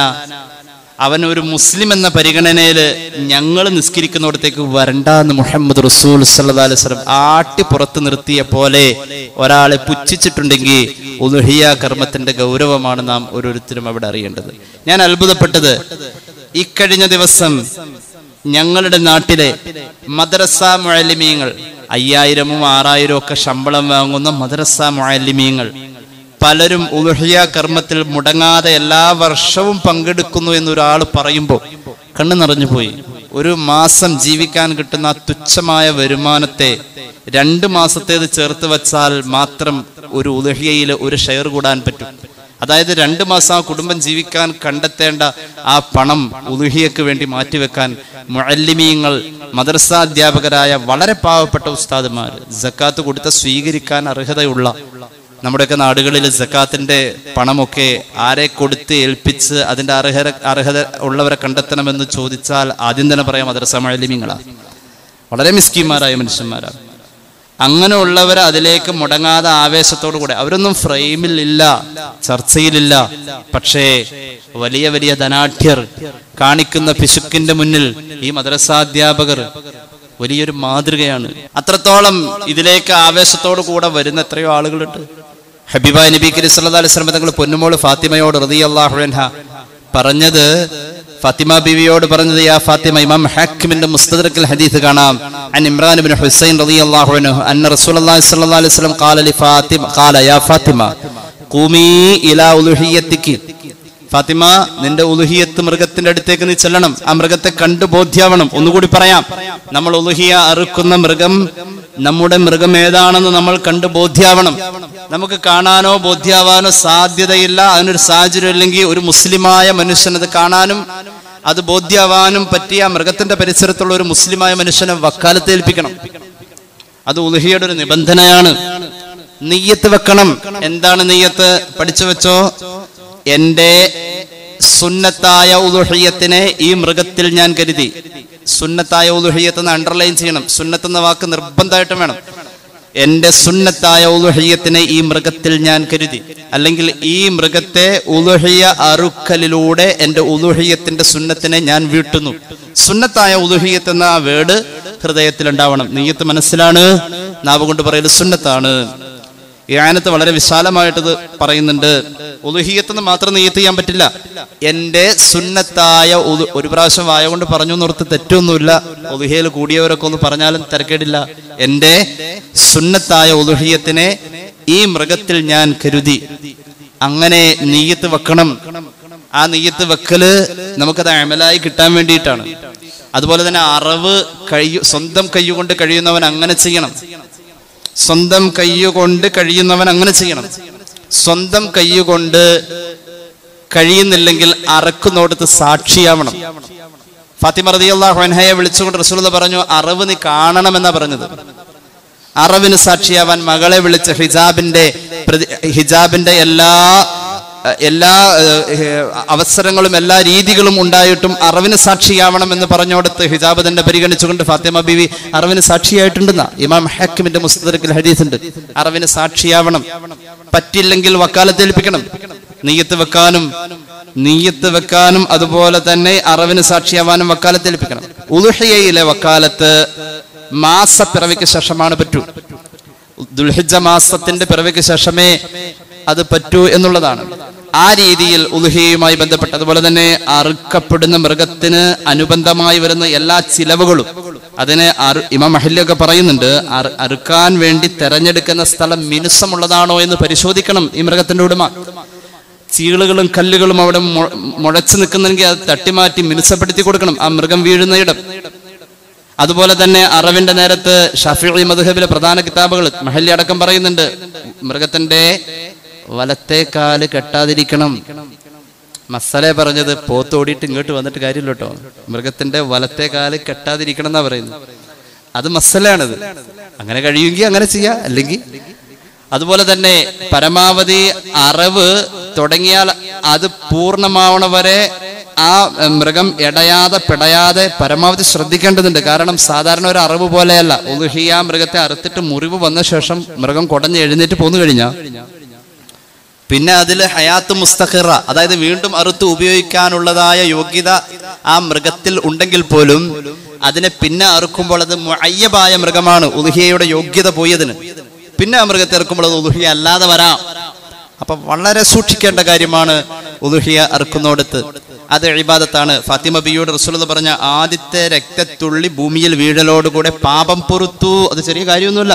അവൻ ഒരു മുസ്ലിം എന്ന പരിഗണനയിൽ ഞങ്ങൾ നിസ്കരിക്കുന്നിടത്തേക്ക് വരണ്ട എന്ന് മുഹമ്മദ് റസൂൽ സല്ലല്ലാഹു അലൈഹി വസല്ലം ആട്ടി പുറത്ത് നിർത്തിയ പോലെ ഒരാളെ പുച്ഛിച്ചിട്ടുണ്ടെങ്കിൽ ഉലുഹിയ കർമ്മത്തിന്റെ ഗൗരവമാണ് നാം ഓരോരുത്തരും അവിടെ അറിയേണ്ടത് ഞാൻ അത്ഭുതപ്പെട്ടത് ഇക്കഴിഞ്ഞ ദിവസം ഞങ്ങളുടെ നാട്ടിലെ മദ്രസ മുഅല്ലിമീങ്ങൾ അയ്യായിരവും ആറായിരവും ഒക്കെ ശമ്പളം വാങ്ങുന്ന മദ്രസ മുഅല്ലിമീങ്ങൾ പലരും ഉലുഹിയ കർമ്മത്തിൽ മുടങ്ങാതെ എല്ലാ വർഷവും പങ്കെടുക്കുന്നു എന്നൊരാൾ പറയുമ്പോൾ കണ്ണു നിറഞ്ഞു പോയി ഒരു മാസം ജീവിക്കാൻ കിട്ടുന്ന ആ തുച്ഛമായ വരുമാനത്തെ രണ്ട് മാസത്തേത് ചേർത്ത് വെച്ചാൽ മാത്രം ഒരു ഉലഹിയയിൽ ഒരു ഷെയർ കൂടാൻ പറ്റും അതായത് രണ്ട് മാസം ആ കുടുംബം ജീവിക്കാൻ കണ്ടെത്തേണ്ട ആ പണം ഉലുഹിയക്ക് വേണ്ടി മാറ്റിവെക്കാൻ മുഅല്ലിമീങ്ങൾ മദ്രസാധ്യാപകരായ വളരെ പാവപ്പെട്ട ഉസ്താദുമാർ ജക്കാത്ത് കൊടുത്ത സ്വീകരിക്കാൻ അർഹതയുള്ള നമ്മുടെയൊക്കെ നാടുകളിൽ സക്കാത്തിന്റെ പണമൊക്കെ ആരെ കൊടുത്ത് ഏൽപ്പിച്ച് അതിന്റെ അർഹത അർഹത ഉള്ളവരെ കണ്ടെത്തണമെന്ന് ചോദിച്ചാൽ ആദ്യം തന്നെ പറയാം മദ്രസ മഴലിമിങ്ങളാ വളരെ മിസ്കിന്മാരായ മനുഷ്യന്മാരാണ് അങ്ങനെയുള്ളവർ അതിലേക്ക് മുടങ്ങാതെ ആവേശത്തോടു കൂടെ അവരൊന്നും ഫ്രെയിമിൽ ഇല്ല ചർച്ചയിലില്ല പക്ഷേ വലിയ വലിയ ധനാഠ്യർ കാണിക്കുന്ന പിശുക്കിന്റെ മുന്നിൽ ഈ മദ്രസാധ്യാപകർ വലിയൊരു മാതൃകയാണ് അത്രത്തോളം ഇതിലേക്ക് ആവേശത്തോടു കൂടെ വരുന്ന എത്രയോ ആളുകളുണ്ട് ഹബീബ നബി കരി സല്ലല്ലാഹു അലൈഹി വസല്ലം തങ്ങൾ പൊന്നുമോള് ഫാത്തിമയോട് റളിയല്ലാഹു അൻഹ പറഞ്ഞത് ഫാത്തിമ ബീവിയോട് പറഞ്ഞത് യാ ഫാത്തിമ ഇമാം ഹാക്കിമിന്റെ മുസ്തദറക്കിൽ ഹദീസ് കാണാം അൻ ഇമ്രാൻ ഇബ്നു ഹുസൈൻ റളിയല്ലാഹു അൻഹു അന്ന റസൂലുള്ളാഹി സ്വല്ലല്ലാഹു അലൈഹി വസല്ലം ഖാല ലി ഫാത്തിമ ഖാല യാ ഫാത്തിമ ഖൂമി ഇലാ ഉലുഹിയത്തിക്കി ഫാത്തിമ നിന്റെ ഉലുഹിയത്ത് മൃഗത്തിന്റെ അടുത്തേക്ക് നീ ചെല്ലണം ആ മൃഗത്തെ കണ്ടു ബോധ്യാവണം ഒന്നുകൂടി പറയാം നമ്മൾ ഉലുഹിയ അറുക്കുന്ന മൃഗം നമ്മുടെ മൃഗം ഏതാണെന്ന് നമ്മൾ കണ്ടു ബോധ്യാവണം നമുക്ക് കാണാനോ ബോധ്യാവാനോ സാധ്യതയില്ല അതിനൊരു സാഹചര്യം ഇല്ലെങ്കിൽ ഒരു മുസ്ലിമായ മനുഷ്യൻ അത് കാണാനും അത് ബോധ്യാവാനും പറ്റിയ ആ മൃഗത്തിന്റെ പരിസരത്തുള്ള ഒരു മുസ്ലിമായ മനുഷ്യനെ വക്കാലത്ത് ഏൽപ്പിക്കണം അത് ഉലുഹിയുടെ ഒരു നിബന്ധനയാണ് നെയ്യത്ത് വെക്കണം എന്താണ് നെയ്യത്ത് പഠിച്ചു വെച്ചോ എന്റെ സുന്നത്തായ ഉലുഹിയത്തിനെ ഈ മൃഗത്തിൽ ഞാൻ കരുതി സുന്നത്തായ ഉലുഹിയത്ത് എന്ന് അണ്ടർലൈൻ ചെയ്യണം സുന്നത്ത് എന്ന വാക്ക് നിർബന്ധമായിട്ടും വേണം എന്റെ സുന്നത്തായ ഉലുഹിയത്തിനെ ഈ മൃഗത്തിൽ ഞാൻ കരുതി അല്ലെങ്കിൽ ഈ മൃഗത്തെ ഉലുഹിയ അറുക്കലിലൂടെ എന്റെ ഉലുഹിയത്തിന്റെ സുന്നത്തിനെ ഞാൻ വീട്ടുന്നു സുന്നത്തായ ഉലുഹിയത്ത് എന്ന ആ വേർഡ് ഹൃദയത്തിൽ ഉണ്ടാവണം നെയ്യത്ത് മനസ്സിലാണ് നാവ് കൊണ്ട് പറയല് സുന്നത്താണ് ഈ ആനത്ത് വളരെ വിശാലമായിട്ട് ഇത് പറയുന്നുണ്ട് ഉലുഹിയത്തെന്ന് മാത്രം നെയ്യത്ത് ചെയ്യാൻ പറ്റില്ല എന്റെ സുന്നത്തായ ഉലു ഒരു പ്രാവശ്യം വായ കൊണ്ട് പറഞ്ഞു എന്നോർത്ത് തെറ്റൊന്നുമില്ല ഉലുഹിയയിൽ കൂടിയവരൊക്കെ ഒന്ന് പറഞ്ഞാലും തിരക്കേടില്ല എന്റെ സുന്നത്തായ ഉലുഹിയത്തിനെ ഈ മൃഗത്തിൽ ഞാൻ കരുതി അങ്ങനെ നെയ്യത്ത് വെക്കണം ആ നെയ്യത്ത് വെക്കല് നമുക്കത് അമലായി കിട്ടാൻ വേണ്ടിയിട്ടാണ് അതുപോലെ തന്നെ അറവ് കഴിയു സ്വന്തം കൈകൊണ്ട് കഴിയുന്നവൻ അങ്ങനെ ചെയ്യണം സ്വന്തം കൈയുകൊണ്ട് കഴിയുന്നവൻ അങ്ങനെ ചെയ്യണം സ്വന്തം കൈയുകൊണ്ട് കഴിയുന്നില്ലെങ്കിൽ അറക്കുന്നോടത്ത് സാക്ഷിയാവണം ഫാത്തിമ റളിയല്ലാഹു അൻഹയെ വിളിച്ചുകൊണ്ട് റസൂലുള്ള പറഞ്ഞു അറിവ് നീ കാണണമെന്നാ പറഞ്ഞത് അറിവിന് സാക്ഷിയാവാൻ മകളെ വിളിച്ച് ഹിജാബിന്റെ പ്രതി- ഹിജാബിന്റെ എല്ലാ എല്ലാ ഏഹ്, അവസരങ്ങളും എല്ലാ രീതികളും ഉണ്ടായിട്ടും അറിവിന് സാക്ഷിയാവണം എന്ന് പറഞ്ഞോടത്ത് ഹിജാബ് തന്നെ പരിഗണിച്ചുകൊണ്ട് ഫാത്തിമ ബീവി അറിവിന് സാക്ഷിയായിട്ടുണ്ടെന്ന ഇമാം ഹാക്കിമിന്റെ മുസ്തദർക്കിൽ ഹദീസ് ഉണ്ട് അറിവിന് സാക്ഷിയാവണം പറ്റില്ലെങ്കിൽ വക്കാലത്ത് ഏൽപ്പിക്കണം നെയ്യത്ത് വെക്കാനും നീയത്ത് വെക്കാനും അതുപോലെ തന്നെ അറിവിന് സാക്ഷിയാവാനും വക്കാലത്ത് ഏൽപ്പിക്കണം ഉലുഹയിലെ വക്കാലത്ത് മാസപ്പിറവിക്ക് ശേഷമാണ് പറ്റൂ ദുൽഹിജ മാസത്തിന്റെ പിറവിക്ക് ശേഷമേ അത് പറ്റൂ എന്നുള്ളതാണ് ആ രീതിയിൽ ഉലുഹയുമായി ബന്ധപ്പെട്ട് അതുപോലെ തന്നെ അറുക്കപ്പെടുന്ന മൃഗത്തിന് അനുബന്ധമായി വരുന്ന എല്ലാ ചിലവുകളും അതിന് അറു ഇമാം മഹല്ലൊക്കെ പറയുന്നുണ്ട് അറു- അറുക്കാൻ വേണ്ടി തെരഞ്ഞെടുക്കുന്ന സ്ഥലം മിനുസമുള്ളതാണോ എന്ന് പരിശോധിക്കണം ഈ മൃഗത്തിന്റെ ഉടമ ചീളുകളും കല്ലുകളും അവിടെ മു- മുഴച്ചു നിൽക്കുന്നെങ്കിൽ അത് തട്ടിമാറ്റി മിനുസപ്പെടുത്തി കൊടുക്കണം ആ മൃഗം വീഴുന്നയിടം അതുപോലെ തന്നെ അറവിന്റെ നേരത്ത് ഷഫീ മധുഹബിലെ പ്രധാന കിതാബുകൾ മഹല്ലി അടക്കം പറയുന്നുണ്ട് മൃഗത്തിന്റെ വലത്തെ കാല് കെട്ടാതിരിക്കണം മസലെ പറഞ്ഞത് പോത്തോടിയിട്ട് ഇങ്ങോട്ട് വന്നിട്ട് കാര്യമില്ല കേട്ടോ മൃഗത്തിന്റെ വലത്തെ കാല് കെട്ടാതിരിക്കണം എന്നാ പറയുന്നത് അത് മസലാണത് അങ്ങനെ കഴിയുമെങ്കിൽ അങ്ങനെ ചെയ്യാം അല്ലെങ്കിൽ അതുപോലെ തന്നെ പരമാവധി അറിവ് തുടങ്ങിയാൽ അത് പൂർണ്ണമാവണ വരെ ആ എ, മൃഗം എടയാതെ പിടയാതെ പരമാവധി ശ്രദ്ധിക്കേണ്ടതുണ്ട് കാരണം സാധാരണ ഒരു അറിവ് പോലെയല്ല ഉലുഹിയ മൃഗത്തെ അറുത്തിട്ട് മുറിവ് വന്ന ശേഷം മൃഗം കുടഞ്ഞ് എഴുന്നേറ്റ് പോന്നു കഴിഞ്ഞാൽ പിന്നെ അതിൽ ഹയാത്ത് മുസ്തഖിറ അതായത് വീണ്ടും അറുത്ത് ഉപയോഗിക്കാനുള്ളതായ യോഗ്യത ആ മൃഗത്തിൽ ഉണ്ടെങ്കിൽ പോലും അതിനെ പിന്നെ അറുക്കുമ്പോൾ അത് മുഅയ്യബായ മൃഗമാണ് ഉലുഹിയയുടെ യോഗ്യത പോയതിന് പിന്നെ ആ മൃഗത്തെ ഇറക്കുമ്പോൾ അത് ഉലുഹിയ അല്ലാതെ വരാം അപ്പൊ വളരെ സൂക്ഷിക്കേണ്ട കാര്യമാണ് ഉലുഹിയ അറുക്കുന്നോടത്ത് അത് ഇബാദത്താണ് ഫാത്തിമ ബിയോട് റസൂൽ പറഞ്ഞ ആദ്യത്തെ രക്തത്തുള്ളി ഭൂമിയിൽ വീഴലോടുകൂടെ പാപം പൊറുത്തു അത് ചെറിയ കാര്യമൊന്നുമില്ല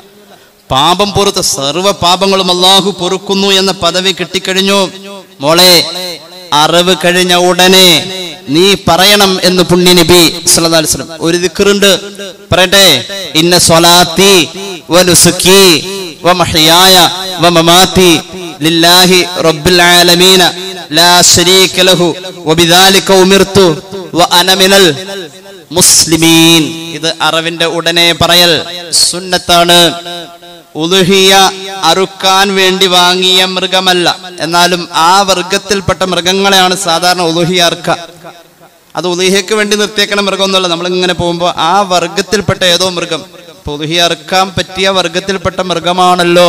പാപം പൊറുത്ത സർവ്വ പാപങ്ങളും അള്ളാഹു പൊറുക്കുന്നു എന്ന പദവി കിട്ടിക്കഴിഞ്ഞു മോളെ അറിവ് കഴിഞ്ഞ ഉടനെ നീ പറയണം എന്ന് പുണ്യ നബി സല്ലല്ലാഹു അലൈഹി വസല്ലം ഒരു ദിക്റുണ്ട് പറയട്ടെ ഇന്ന സ്വലാത്തി വനുസുക്കി വമഹ്യായ വമമാതി ലില്ലാഹി റബ്ബിൽ ആലമീന ലാ ശരീക ലഹു വബിദാലിക ഉമിർതു വഅന മിനൽ മുസ്ലിമീൻ ഇത് അറിവിന്റെ ഉടനെ പറയൽ സുന്നത്താണ് ഉലുഹിയ അറുക്കാൻ വേണ്ടി വാങ്ങിയ മൃഗമല്ല എന്നാലും ആ വർഗത്തിൽപ്പെട്ട മൃഗങ്ങളെയാണ് സാധാരണ ഉലുഹിയ അറുക്ക അത് ഉലുഹിയക്ക് വേണ്ടി നിർത്തിയേക്കണ മൃഗമൊന്നുമല്ല നമ്മൾ ഇങ്ങനെ പോകുമ്പോൾ ആ വർഗത്തിൽപ്പെട്ട ഏതോ മൃഗം ഇപ്പൊ ഉലുഹിയ അറുക്കാൻ പറ്റിയ വർഗത്തിൽപ്പെട്ട മൃഗമാണല്ലോ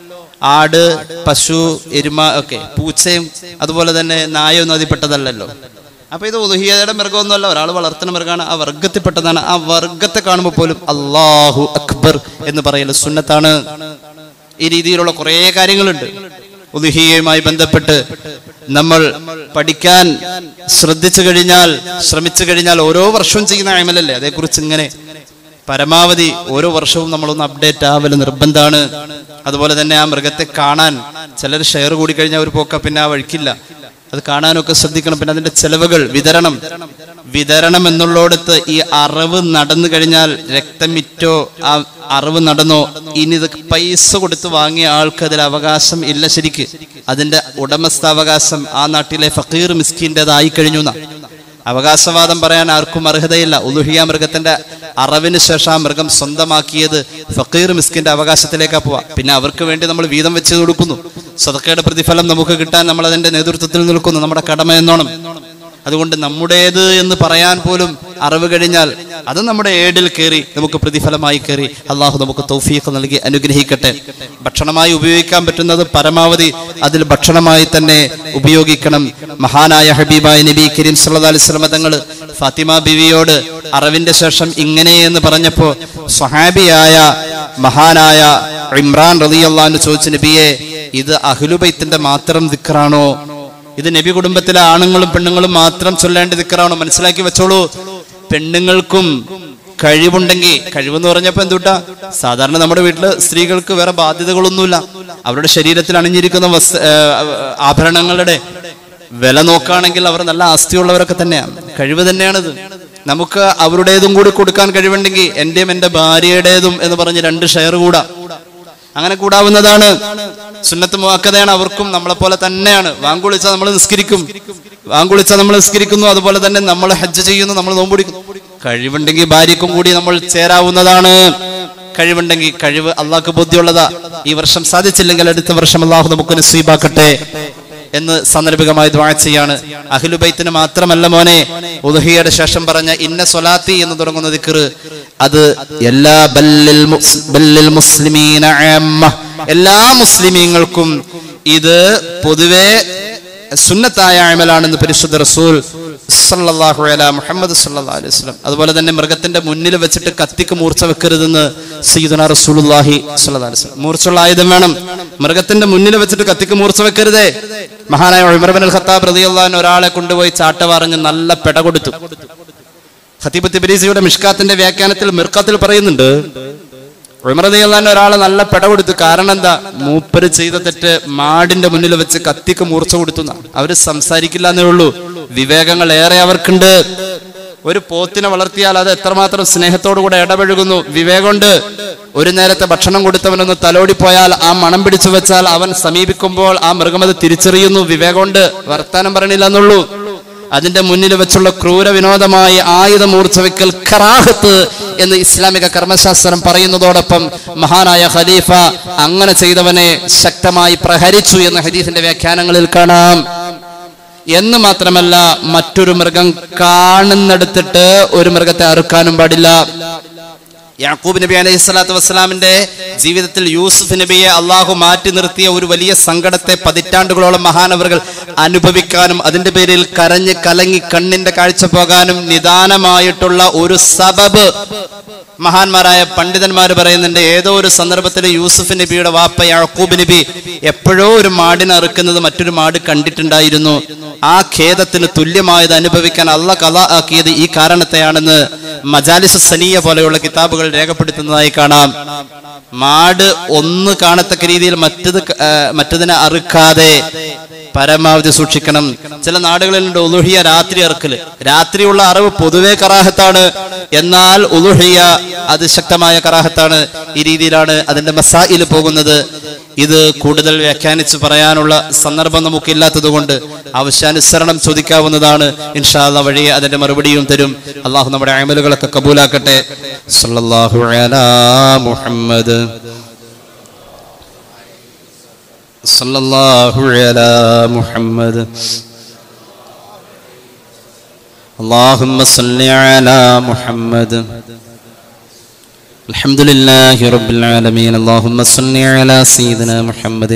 ആട് പശു എരുമ ഒക്കെ പൂച്ചയും അതുപോലെ തന്നെ നായൊന്നും അതിൽപ്പെട്ടതല്ലല്ലോ അപ്പൊ ഇത് ഉലുഹിയയുടെ മൃഗമൊന്നുമല്ല ഒരാൾ വളർത്തുന്ന മൃഗമാണ് ആ വർഗത്തിൽപ്പെട്ടതാണ് ആ വർഗത്തെ കാണുമ്പോൾ പോലും അള്ളാഹു അക്ബർ എന്ന് പറയൽ സുന്നത്താണ് ഈ രീതിയിലുള്ള കുറേ കാര്യങ്ങളുണ്ട് ഉലുഹിയയുമായി ബന്ധപ്പെട്ട് നമ്മൾ പഠിക്കാൻ ശ്രദ്ധിച്ചു കഴിഞ്ഞാൽ ശ്രമിച്ചു കഴിഞ്ഞാൽ ഓരോ വർഷവും ചെയ്യുന്ന അമലല്ലേ അതേക്കുറിച്ച് ഇങ്ങനെ പരമാവധി ഓരോ വർഷവും നമ്മളൊന്ന് അപ്ഡേറ്റ് ആവല് നിർബന്ധമാണ് അതുപോലെ തന്നെ ആ മൃഗത്തെ കാണാൻ ചിലർ ഷെയർ കൂടി കഴിഞ്ഞാൽ ഒരു പോക്ക പിന്നെ ആ വഴിക്കില്ല അത് കാണാനൊക്കെ ശ്രദ്ധിക്കണം പിന്നെ അതിന്റെ ചെലവുകൾ വിതരണം വിതരണം എന്നുള്ളടത്ത് ഈ അറിവ് നടന്നു കഴിഞ്ഞാൽ രക്തമിറ്റോ ആ അറിവ് നടന്നോ ഇനി ഇത് പൈസ കൊടുത്ത് വാങ്ങിയ ആൾക്ക് അതിൽ അവകാശം ഇല്ല ശരിക്ക് അതിന്റെ ഉടമസ്ഥാവകാശം ആ നാട്ടിലെ ഫക്കീർ മിസ്കിൻ്റെതായി കഴിഞ്ഞു എന്നാ അവകാശവാദം പറയാൻ ആർക്കും അർഹതയില്ല ഉലുഹിയ മൃഗത്തിന്റെ അറവിന് ശേഷം ആ മൃഗം സ്വന്തമാക്കിയത് ഫക്കീർ മിസ്കിന്റെ അവകാശത്തിലേക്കാ പോവാ പിന്നെ അവർക്ക് വേണ്ടി നമ്മൾ വീതം വെച്ച് കൊടുക്കുന്നു സ്വതക്കയുടെ പ്രതിഫലം നമുക്ക് കിട്ടാൻ നമ്മൾ അതിന്റെ നേതൃത്വത്തിൽ നിൽക്കുന്നു നമ്മുടെ കടമ എന്നോണം അതുകൊണ്ട് നമ്മുടേത് എന്ന് പറയാൻ പോലും അറിവ് കഴിഞ്ഞാൽ അത് നമ്മുടെ ഏടിൽ കയറി നമുക്ക് പ്രതിഫലമായി കയറി അള്ളാഹു നമുക്ക് തൗഫീഖ് നൽകി അനുഗ്രഹിക്കട്ടെ ഭക്ഷണമായി ഉപയോഗിക്കാൻ പറ്റുന്നത് പരമാവധി അതിൽ ഭക്ഷണമായി തന്നെ ഉപയോഗിക്കണം മഹാനായ ഹബീബായ നബി കരീം സല്ലല്ലാഹു അലൈഹി വസല്ലം തങ്ങൾ ഫാത്തിമ ബിവിയോട് അറിവിന്റെ ശേഷം ഇങ്ങനെ എന്ന് പറഞ്ഞപ്പോ സ്വഹാബിയായ മഹാനായ ഇമ്രാൻ റളിയല്ലാഹു ചോദിച്ചു നബിയെ ഇത് അഹ്ലുബൈത്തിന്റെ മാത്രം ദിക്റാണോ ഇത് നബി കുടുംബത്തിലെ ആണുങ്ങളും പെണ്ണുങ്ങളും മാത്രം ചൊല്ലേണ്ട ദിക്കറാണോ മനസ്സിലാക്കി വെച്ചോളൂ പെണ്ണുങ്ങൾക്കും കഴിവുണ്ടെങ്കിൽ കഴിവെന്ന് പറഞ്ഞപ്പോ എന്തുട്ടാ സാധാരണ നമ്മുടെ വീട്ടില് സ്ത്രീകൾക്ക് വേറെ ബാധ്യതകളൊന്നുമില്ല അവരുടെ ശരീരത്തിൽ അണിഞ്ഞിരിക്കുന്ന വസ് ഏ, ആഭരണങ്ങളുടെ വില നോക്കുകയാണെങ്കിൽ അവർ നല്ല ആസ്തിയുള്ളവരൊക്കെ തന്നെയാണ് കഴിവ് തന്നെയാണിത് നമുക്ക് അവരുടേതും കൂടി കൊടുക്കാൻ കഴിവുണ്ടെങ്കിൽ എന്റെയും എന്റെ ഭാര്യയുടേതും എന്ന് പറഞ്ഞ് രണ്ട് ഷെയർ കൂടാ അങ്ങനെ കൂടാവുന്നതാണ് സുന്നത്ത് മുവാക്കതയാണ് അവർക്കും നമ്മളെ പോലെ തന്നെയാണ് വാങ്കുളിച്ചാൽ നമ്മൾ നിസ്കരിക്കും വാങ്കുളിച്ചാൽ നമ്മൾ നിസ്കരിക്കുന്നു അതുപോലെ തന്നെ നമ്മൾ ഹജ്ജ് ചെയ്യുന്നു നമ്മൾ നോമ്പുടിക്കുന്നു കഴിവുണ്ടെങ്കിൽ ഭാര്യക്കും കൂടി നമ്മൾ ചേരാവുന്നതാണ് കഴിവുണ്ടെങ്കിൽ കഴിവ് അള്ളാഹ്ക്ക് ബുദ്ധിയുള്ളതാ ഈ വർഷം സാധിച്ചില്ലെങ്കിൽ അടുത്ത വർഷം അള്ളാഹു നമുക്ക് നസീബാക്കട്ടെ എന്ന് സാന്ദർഭികമായി ദ്വാ ചെയ്യാണ് അഖിലുബൈത്തിന് മാത്രമല്ല മോനെ ഉദഹിയുടെ ശേഷം പറഞ്ഞ ഇന്ന സ്വലാത്തി എന്ന് തുടങ്ങുന്ന ദിക്റ് അത് എല്ലാ ബല്ലിൽ മുസ്- ബല്ലിൽ മുസ്ലിമീന ആമ്മ. എല്ലാ മുസ്ലിമീങ്ങൾക്കും ഇത് പൊതുവെ സുന്നത്തായ അമലാണെന്ന് പരിശുദ്ധ റസൂൽ സല്ലല്ലാഹു അല മുഹമ്മദ് സല്ലല്ലാഹു അലൈഹി വസല്ലം അതുപോലെ തന്നെ മൃഗത്തിന്റെ മുന്നിൽ വെച്ചിട്ട് കത്തിക്ക് മൂർച്ച വെക്കരുതെന്ന് സയ്യിദുന റസൂലുള്ളാഹി സ്വല്ലല്ലാഹു അലൈഹി വസല്ലം മൂർച്ചയുള്ള ആയുധം വേണം മൃഗത്തിന്റെ മുന്നിൽ വെച്ചിട്ട് കത്തിക്ക് മൂർച്ച വെക്കരുതേ മഹാനായ ഉമർ ബിൻ അൽ ഖത്താബ് റളിയല്ലാഹു അൻഹു ഒരാളെ കൊണ്ടുപോയി ചാട്ട പറഞ്ഞ് നല്ല പെട കൊടുത്തു ഖത്തീബ് തിബരീസിയുടെ മിഷ്കാത്തിന്റെ വ്യാഖ്യാനത്തിൽ മിർക്കത്തിൽ പറയുന്നുണ്ട് ഉമർദിയല്ലാൻ ഒരാളെ നല്ല പെട കൊടുത്തു കാരണം എന്താ മൂപ്പര് ചെയ്ത തെറ്റ് മാടിന്റെ മുന്നിൽ വെച്ച് കത്തിക്ക് മൂർച്ച കൊടുത്തു എന്നാ. അവര് സംസാരിക്കില്ല എന്നേ ഉള്ളൂ വിവേകങ്ങൾ ഏറെ അവർക്കുണ്ട് ഒരു പോത്തിനെ വളർത്തിയാൽ അത് എത്രമാത്രം സ്നേഹത്തോടു കൂടെ ഇടപഴകുന്നു വിവേകൊണ്ട് ഒരു നേരത്തെ ഭക്ഷണം കൊടുത്തവനൊന്ന് തലോടിപ്പോയാൽ ആ മണം പിടിച്ചു വെച്ചാൽ അവൻ സമീപിക്കുമ്പോൾ ആ മൃഗം അത് തിരിച്ചറിയുന്നു വിവേകൊണ്ട് വർത്താനം പറയണില്ല എന്നുള്ളൂ അതിന്റെ മുന്നിൽ വെച്ചുള്ള ക്രൂര വിനോദമായി ആയുധം മൂർച്ചവെക്കൽ ഖറാഹത്ത് എന്ന് ഇസ്ലാമിക കർമ്മശാസ്ത്രം പറയുന്നതോടൊപ്പം മഹാനായ ഖലീഫ അങ്ങനെ ചെയ്തവനെ ശക്തമായി പ്രഹരിച്ചു എന്ന് ഹദീസിന്റെ വ്യാഖ്യാനങ്ങളിൽ കാണാം എന്ന് മാത്രമല്ല മറ്റൊരു മൃഗം കാണുന്നെടുത്തിട്ട് ഒരു മൃഗത്തെ അറുക്കാനും പാടില്ല യാക്കൂബ് നബി അലൈഹി സ്വലാത്തു വസ്സലാമിന്റെ ജീവിതത്തിൽ യൂസുഫ് നബിയെ അള്ളാഹു മാറ്റി നിർത്തിയ ഒരു വലിയ സങ്കടത്തെ പതിറ്റാണ്ടുകളോളം മഹാനവറുകൾ അനുഭവിക്കാനും അതിന്റെ പേരിൽ കരഞ്ഞ് കലങ്ങി കണ്ണിന്റെ കാഴ്ച പോകാനും നിദാനമായിട്ടുള്ള ഒരു സബബ് മഹാന്മാരായ പണ്ഡിതന്മാർ പറയുന്നുണ്ട് ഏതോ ഒരു സന്ദർഭത്തിൽ യൂസുഫ് നബിയുടെ വാപ്പ യാക്കൂബ് നബി എപ്പോഴോ ഒരു മാടിനെ അറുക്കുന്നത് മറ്റൊരു മാട് കണ്ടിട്ടുണ്ടായിരുന്നു ആ ഖേദത്തിന് തുല്യമായത് അനുഭവിക്കാൻ അള്ള കഥ ആക്കിയത് ഈ കാരണത്തെയാണെന്ന് മജാലിസ് സനിയ പോലെയുള്ള കിതാബുകൾ രേഖപ്പെടുത്തുന്നതായി കാണാം മാട് ഒന്ന് കാണത്തക്ക രീതിയിൽ മറ്റത് ക- ആ, മറ്റതിനെ അറുക്കാതെ പരമാവധി സൂക്ഷിക്കണം ചില നാടുകളിലുണ്ട് ഉലുഹിയ രാത്രി അറുക്കല് രാത്രിയുള്ള അറിവ് പൊതുവെ കറാഹത്താണ് എന്നാൽ ഉലുഹിയ അത് ശക്തമായ കറാഹത്താണ് ഈ രീതിയിലാണ് അതിന്റെ മസായിൽ പോകുന്നത് ഇത് കൂടുതൽ വ്യാഖ്യാനിച്ച് പറയാനുള്ള സന്ദർഭം നമുക്കില്ലാത്തത് കൊണ്ട് ആവശ്യാനുസരണം ചോദിക്കാവുന്നതാണ് ഇൻഷാല്ല വഴിയെ അതിന്റെ മറുപടിയും തരും അള്ളാഹു നമ്മുടെ അമലുകളൊക്കെ കബൂലാക്കട്ടെ സല്ലല്ലാഹു അലാ മുഹമ്മദ് സല്ലല്ലാഹു അലാ മുഹമ്മദ് اللهم صل على محمد الحمد لله رب العالمين اللهم صل على سيدنا محمد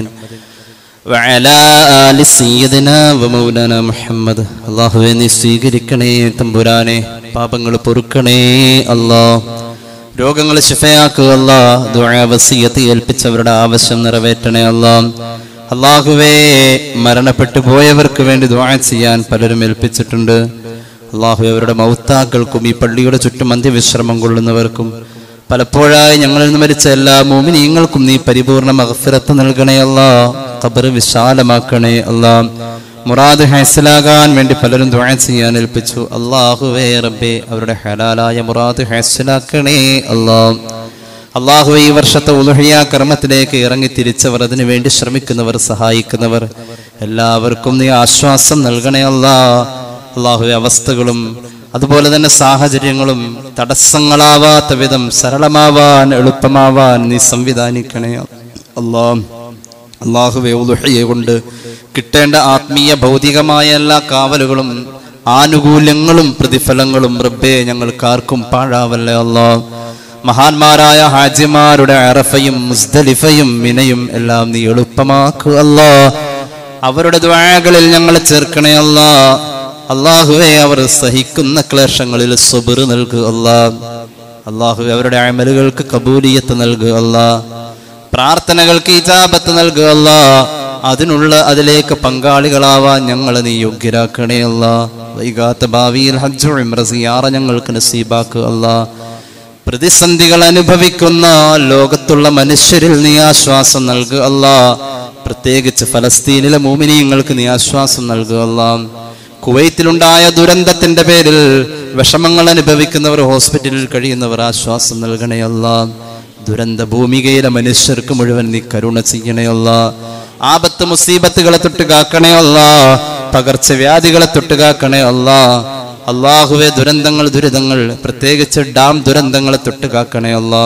وعلى آل سيدنا ومولانا മുഹമ്മദ് അള്ളാഹുവെ നീ സ്വീകരിക്കണേ തമ്പുരാനെ പാപങ്ങൾ പൊറുക്കണേ അല്ലാ രോഗങ്ങൾ ശിഫയാക്കുക അല്ലാ ദുആ വസിയത്ത് ഏൽപ്പിച്ചവരുടെ ആവശ്യം നിറവേറ്റണേ അല്ലാ അള്ളാഹുവേ മരണപ്പെട്ടു പോയവർക്ക് വേണ്ടി ദുആ ചെയ്യാൻ പലരും ഏൽപ്പിച്ചിട്ടുണ്ട് അള്ളാഹു അവരുടെ മൗത്താക്കൾക്കും ഈ പള്ളിയുടെ ചുറ്റും അന്ത്യവിശ്രമം കൊള്ളുന്നവർക്കും പലപ്പോഴായി ഞങ്ങളിൽ നിന്ന് മരിച്ച എല്ലാ മോമിനീങ്ങൾക്കും നീ പരിപൂർണ മഹഫിറത്ത് നൽകണേ അല്ലാ ഖബർ വിശാലമാക്കണേ അല്ലാ മുറാദ് ഹാസിലാകാൻ വേണ്ടി പലരും ദുആ ചെയ്യാൻ ഏൽപ്പിച്ചു അള്ളാഹുവേ റബ്ബേ അവരുടെ ഹലാലായ മുറാദ് ഹാസിലാക്കണേ അല്ലാ അള്ളാഹു ഈ വർഷത്തെ ഉലുഹിയ കർമ്മത്തിലേക്ക് ഇറങ്ങി തിരിച്ചവർ അതിനു വേണ്ടി ശ്രമിക്കുന്നവർ സഹായിക്കുന്നവർ എല്ലാവർക്കും നീ ആശ്വാസം നൽകണേ അല്ലാ അള്ളാഹുവെ അവസ്ഥകളും അതുപോലെ തന്നെ സാഹചര്യങ്ങളും തടസ്സങ്ങളാവാത്ത വിധം സരളമാവാൻ എളുപ്പമാവാൻ നീ സംവിധാനിക്കണേ അല്ലാ അള്ളാഹുവെ ഉലുഹയെ കൊണ്ട് കിട്ടേണ്ട ആത്മീയ ഭൗതികമായ എല്ലാ കാവലുകളും ആനുകൂല്യങ്ങളും പ്രതിഫലങ്ങളും റബ്ബേ ഞങ്ങൾക്കാർക്കും പാഴാവല്ലേ അല്ലാ മഹാന്മാരായ ഹാജിമാരുടെ അറഫയും മുസ്ദലിഫയും മിനയും എല്ലാം നീ എളുപ്പമാക്കുക അല്ലാ അവരുടെ ദ്വാകളിൽ ഞങ്ങളെ ചേർക്കണേ അല്ലാ അള്ളാഹുവെ അവർ സഹിക്കുന്ന ക്ലേശങ്ങളിൽ സുബർ നൽകുക അല്ലാ അള്ളാഹുവെ അവരുടെ അമലുകൾക്ക് കബൂലിയത്ത് നൽകുക അല്ലാ പ്രാർത്ഥനകൾക്ക് ഇജാബത്ത് നൽകുക അല്ലാ അതിനുള്ള അതിലേക്ക് പങ്കാളികളാവാൻ ഞങ്ങളെ നീ യോഗ്യരാക്കണേ അല്ല വൈകാത്ത ഭാവിയിൽ ഹജ്ജു ഇമ്ര സിയാറ ഞങ്ങൾക്ക് നസീബാക്കുക അല്ലാ പ്രതിസന്ധികൾ അനുഭവിക്കുന്ന ലോകത്തുള്ള മനുഷ്യരിൽ നീ ആശ്വാസം നൽകുക അല്ലാ പ്രത്യേകിച്ച് ഫലസ്തീനിലെ മോമിനിയങ്ങൾക്ക് നീ ആശ്വാസം നൽകുക അല്ലാ കുവൈത്തിലുണ്ടായ ദുരന്തത്തിന്റെ പേരിൽ വിഷമങ്ങൾ അനുഭവിക്കുന്നവർ ഹോസ്പിറ്റലിൽ കഴിയുന്നവർ ആശ്വാസം നൽകണേ അല്ലാ ദുരന്ത ഭൂമികയിലെ മനുഷ്യർക്ക് മുഴുവൻ നീ കരുണ ചെയ്യണേ അല്ലാ ആപത്ത് മുസീബത്തുകളെ തൊട്ട് കാക്കണേ അല്ലാ പകർച്ചവ്യാധികളെ തൊട്ട് കാക്കണേ അല്ലാ അള്ളാഹുവെ ദുരന്തങ്ങൾ ദുരിതങ്ങൾ പ്രത്യേകിച്ച് ഡാം ദുരന്തങ്ങളെ തൊട്ട് കാക്കണേ അല്ലാ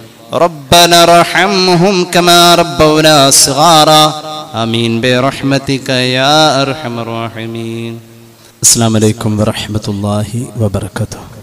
ربنا ارحمهم كما ربونا صغارا آمين برحمتك يا أرحم الراحمين السلام عليكم ورحمة الله وبركاته